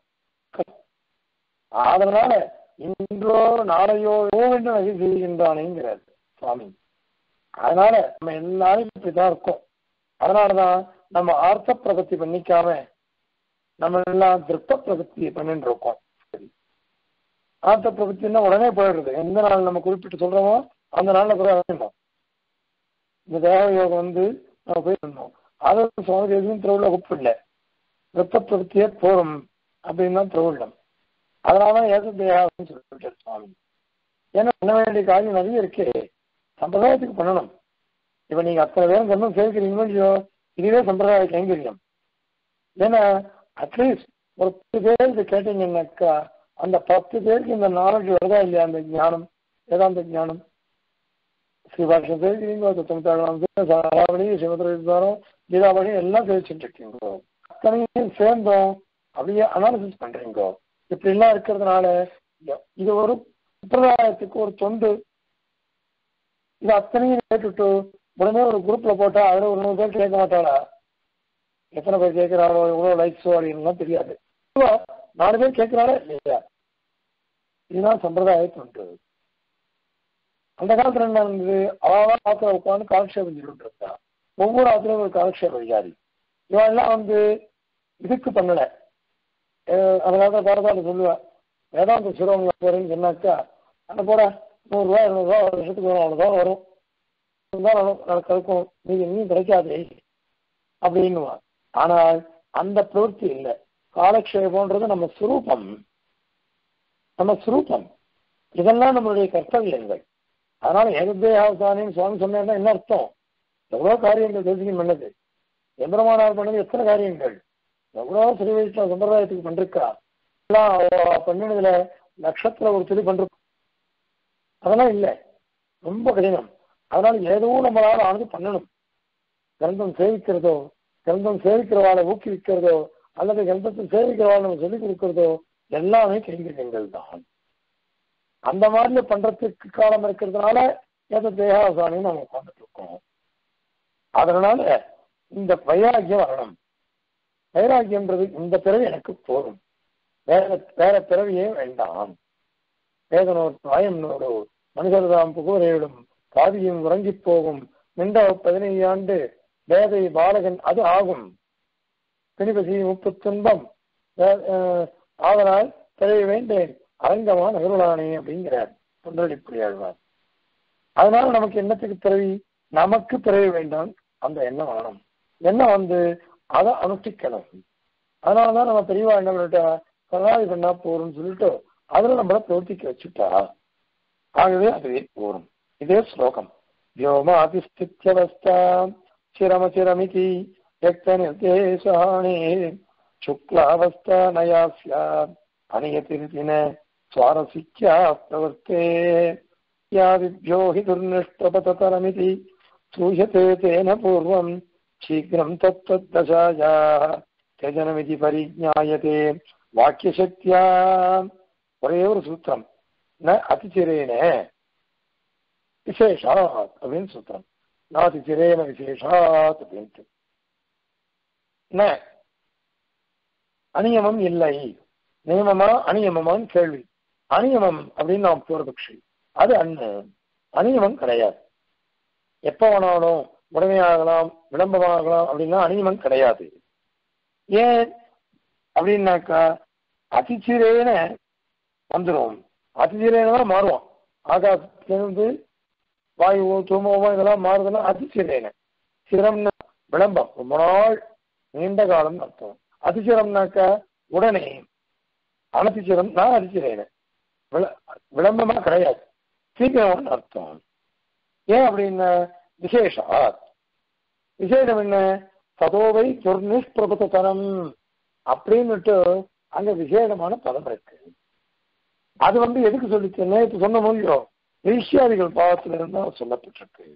அதனால இன்றோ நாளையோ என்று நகை செய்கின்றானேங்கிறார் சுவாமி அதனால நம்ம எல்லாரும் இப்படிதான் இருக்கோம் அதனாலதான் நம்ம ஆர்த்த பிரகத்தி பண்ணிக்காம நம்ம எல்லாம் திருப்த பிரகத்தி பண்ணிட்டு இருக்கோம் சரி ஆர்த்த பிரகத்தின்னா உடனே போயிடுறது எந்த நாள் நம்ம குறிப்பிட்டு சொல்றோமோ அந்த நாள்ல கூட வேணும் இந்த தேவ யோகம் வந்து நம்ம போய் இருந்தோம் அதை சுவாமி எதுவும் திருவிழா கூப்பிடல திருப்த பிரகத்தியே போறோம் அப்படின்னு தான் திருவிழம் அதனாலதான் ஏக தேகான்னு சொல்லிட்டு சுவாமி ஏன்னா பண்ண வேண்டிய காரியம் நிறைய இருக்கு சம்பிரதாயத்துக்கு பண்ணணும் இப்ப நீங்க அத்தனை பேரும் கண்ணும் சேர்க்கிறீங்களோ இல்லையோ இதுவே சம்பிரதாய கைங்கரியம் ஏன்னா அட்லீஸ்ட் ஒரு பத்து பேர் இதை கேட்டீங்கன்னாக்கா அந்த பத்து பேருக்கு இந்த நாலேஜ் வருதா இல்லையா அந்த ஞானம் வேதாந்த ஞானம் ஸ்ரீபாஷம் தெரிவிக்கிறீங்க தொண்ணூத்தாறு சாராவளி சிவத்திரம் கீதாவளி எல்லாம் தெரிவிச்சுட்டு இருக்கீங்க அத்தனையும் சேர்ந்தோம் அப்படியே அனாலிசிஸ் பண்றீங்க இப்படி எல்லாம் இருக்கிறதுனால இது ஒரு சம்பிரதாயத்துக்கு ஒரு தொண்டு இது அத்தனையும் கேட்டுட்டு உடனே ஒரு குரூப்ல போட்டா அதுல ஒரு நூறு பேர் கேட்க மாட்டாளா எத்தனை பேர் கேட்கிறாரோ எவ்வளவு லைக்ஸோ அப்படின்லாம் தெரியாது நாலு பேர் கேட்கிறாரா இல்லையா இதுதான் சம்பிரதாய தொண்டு அந்த காலத்துல என்ன இருந்தது அவாவா ஆத்துல உட்காந்து காலக்ஷேபம் சொல்லிட்டு இருந்தா ஒவ்வொரு ஆத்துலயும் ஒரு காலக்ஷேப விகாரி இவெல்லாம் வந்து இதுக்கு பண்ணல அதனால பாரதால சொல்லுவா வேதாந்த சிறுவங்க போறேன்னு சொன்னாக்கா அந்த போட நூறுரூவா இருநூறுவா ஒரு வருஷத்துக்கு வரும் அவ்வளோதான் வரும் தான் கிடைக்கும் நீங்க இன்னும் கிடைக்காதே அப்படின்னுவா ஆனால் அந்த பிரவೃತ್ತಿ இல்லை காலக்ஷேபம்ன்றது நம்ம சுரூபம் நம்ம சுரூபம் இதெல்லாம் நம்மளுடைய கர்த்தவியங்கள் அதனால ஏகதேகாசானின்னு சுவாமி சொன்னா என்ன அர்த்தம் எவ்வளவு காரியங்கள் தேசியம் பண்ணது எந்திரமானார் பண்ணது எத்தனை காரியங்கள் எவ்வளவு சிறு வயசுல சம்பிரதாயத்துக்கு பண்ணிருக்கா எல்லாம் அவ பண்ணினதுல லட்சத்துல ஒரு துளி பண்ணிருக்கும் அதெல்லாம் இல்லை ரொம்ப கடினம் அதனால ஏதோ நம்மளால ஆனது பண்ணணும் கிரந்தம் சேவிக்கிறதோ கிரந்தம் சேவிக்கிறவாளை ஊக்குவிக்கிறதோ அல்லது கிரந்தத்தை சேவிக்கிறவாளை நம்ம சொல்லிக் கொடுக்கிறதோ எல்லாமே கைங்கரியங்கள் தான் அந்த மாதிரி பண்றதுக்கு காலம் இருக்கிறதுனால ஏதோ தேகாசாமி நம்ம உட்காந்துட்டு இருக்கோம் அதனால இந்த வைராக்கியம் வரணும் வைராக்கியம்ன்றது இந்த பிறவி எனக்கு போதும் வேற வேற பிறவியே வேண்டாம் வேதனோர் தாயம்னோடு மனிதர்தாம் புகழேடும் பாதியும் உறங்கி போகும் நின்ற பதினையாண்டு வேதை பாலகன் அது ஆகும் பிணிபசி முப்பத்துன்பம் ஆதலால் பிறவி வேண்டேன் அரங்கமா நகருளானே அப்படிங்கிறார் தொண்டடிப்புடி ஆழ்வார் அதனால நமக்கு என்னத்துக்கு பிறவி நமக்கு பிறவி வேண்டாம் அந்த எண்ணம் வரணும் எண்ணம் வந்து அதை அனுஷ்டிக்கணும் அதனாலதான் நம்ம பெரியவா என்ன பண்ணிட்டா சரணாதி பண்ணா போறோம்னு சொல்லிட்டு அதுல நம்மள பிரவர்த்திக்க வச்சுட்டா ஆகவே அதுவே போரும் இதே ஸ்லோகம் व्योमातिस्थित्यवस्था चिरमचिरमिति व्यक्तनिर्देशाणे शुक्लावस्था नया स्यात् अनियतिरिति न स्वारसिक्या प्रवर्ते यादिभ्यो हि दुर्निष्प्रपततरमिति सूयते तेन पूर्वम् शीघ्रम् तत्तद्दशायाः त्यजनमिति परिज्ञायते வாக்கியசக்தியா ஒரே ஒரு சூத்திரம் ந அதிச்சிரேன விசேஷாத் அப்படின்னு சூத்திரம் நாதி சிரேன விசேஷாத் அப்படின்ட்டு ந அநியமம் இல்லை நியமமா அநியமமான்னு கேள்வி அநியமம் அப்படின்னு நாம் பூர்வபக்ஷி அது அண்ணு அநியமம் கிடையாது எப்ப வேணாலும் உடமையாகலாம் விளம்பரமாகலாம் அப்படின்னா அநியமம் கிடையாது ஏன் அப்படின்னாக்கா அதிச்சிரேன வந்துடும் அதிச்சிரேன மாறுவோம் ஆகாசத்திலிருந்து வாயுவோ தூமவோ இதெல்லாம் மாறுதுன்னா அதிச்சிரேன சிரம்னா விளம்பம் ரொம்ப நாள் நீண்ட காலம் அர்த்தம் அதிசிரம்னாக்கா உடனே அனதிச்சிரம் நான் அதிச்சிரேன விளம்பமா கிடையாது சீக்கிரம் அர்த்தம் ஏன் அப்படின்னா விசேஷா விசேஷம் என்ன சதோவை துர்நிஷ்பிரபுத்தனம் அப்படின்னுட்டு அங்க விசேஷமான பதம் இருக்கு அது வந்து எதுக்கு சொல்லிச்சு நேற்று சொன்ன முடியும் ஈஷியாதிகள் பாவத்துல இருந்தா சொல்லப்பட்டிருக்கு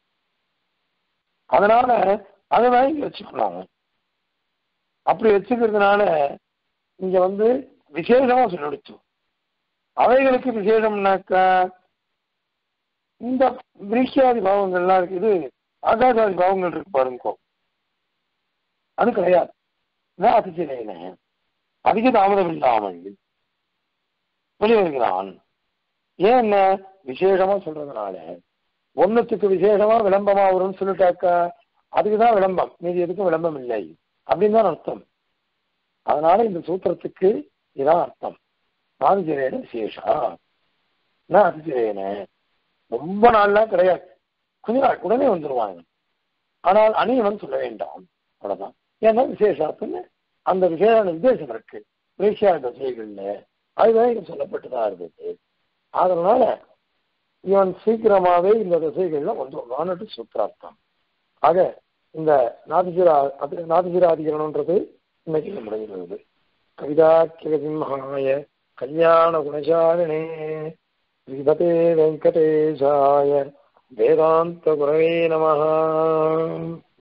அதனால அதை வாங்கி வச்சுக்கணும் அப்படி வச்சுக்கிறதுனால இங்க வந்து விசேஷமா சொல்லிடுச்சு அவைகளுக்கு விசேஷம்னாக்கா இந்த விரிஷியாதி பாவங்கள்லாம் இருக்குது ஆகாசாதி பாவங்கள் இருக்கு பாருங்க அது கிடையாது அதிசயன அதிக தாமதம் இல்லாமல் வெளிவருகிறான் ஏன் என்ன விசேஷமா சொல்றதுனால ஒன்னுத்துக்கு விசேஷமா விளம்பமா வரும்னு சொல்லிட்டாக்கா அதுக்குதான் விளம்பம் மீதி எதுக்கும் விளம்பம் இல்லை அப்படின்னு தான் அர்த்தம் அதனால இந்த சூத்திரத்துக்கு இதான் அர்த்தம் நாதிஜரேன விசேஷா நான் அதிஜரேன ரொம்ப நாள்லாம் கிடையாது கொஞ்ச நாள் உடனே வந்துருவாங்க ஆனால் அணியவன் சொல்ல வேண்டாம் அவ்வளவுதான் ஏன்னா விசேஷத்துன்னு அந்த விசேஷ நிர்தேசம் இருக்கு பிரேஷியா தசைகள்ல அதுதான் இங்க சொல்லப்பட்டுதான் இருந்தது அதனால இவன் சீக்கிரமாவே இந்த திசைகள்ல வந்துடுவான்ட்டு சூத்திரார்த்தம் ஆக இந்த நாதிசிரா நாதிசிராதிகரணம்ன்றது இன்னைக்கு முடிகிறது கவிதா கிரசிம்ஹாய கல்யாண குணசாலினே ஸ்ரீபதே வெங்கடேஷாய வேதாந்த குரவே நம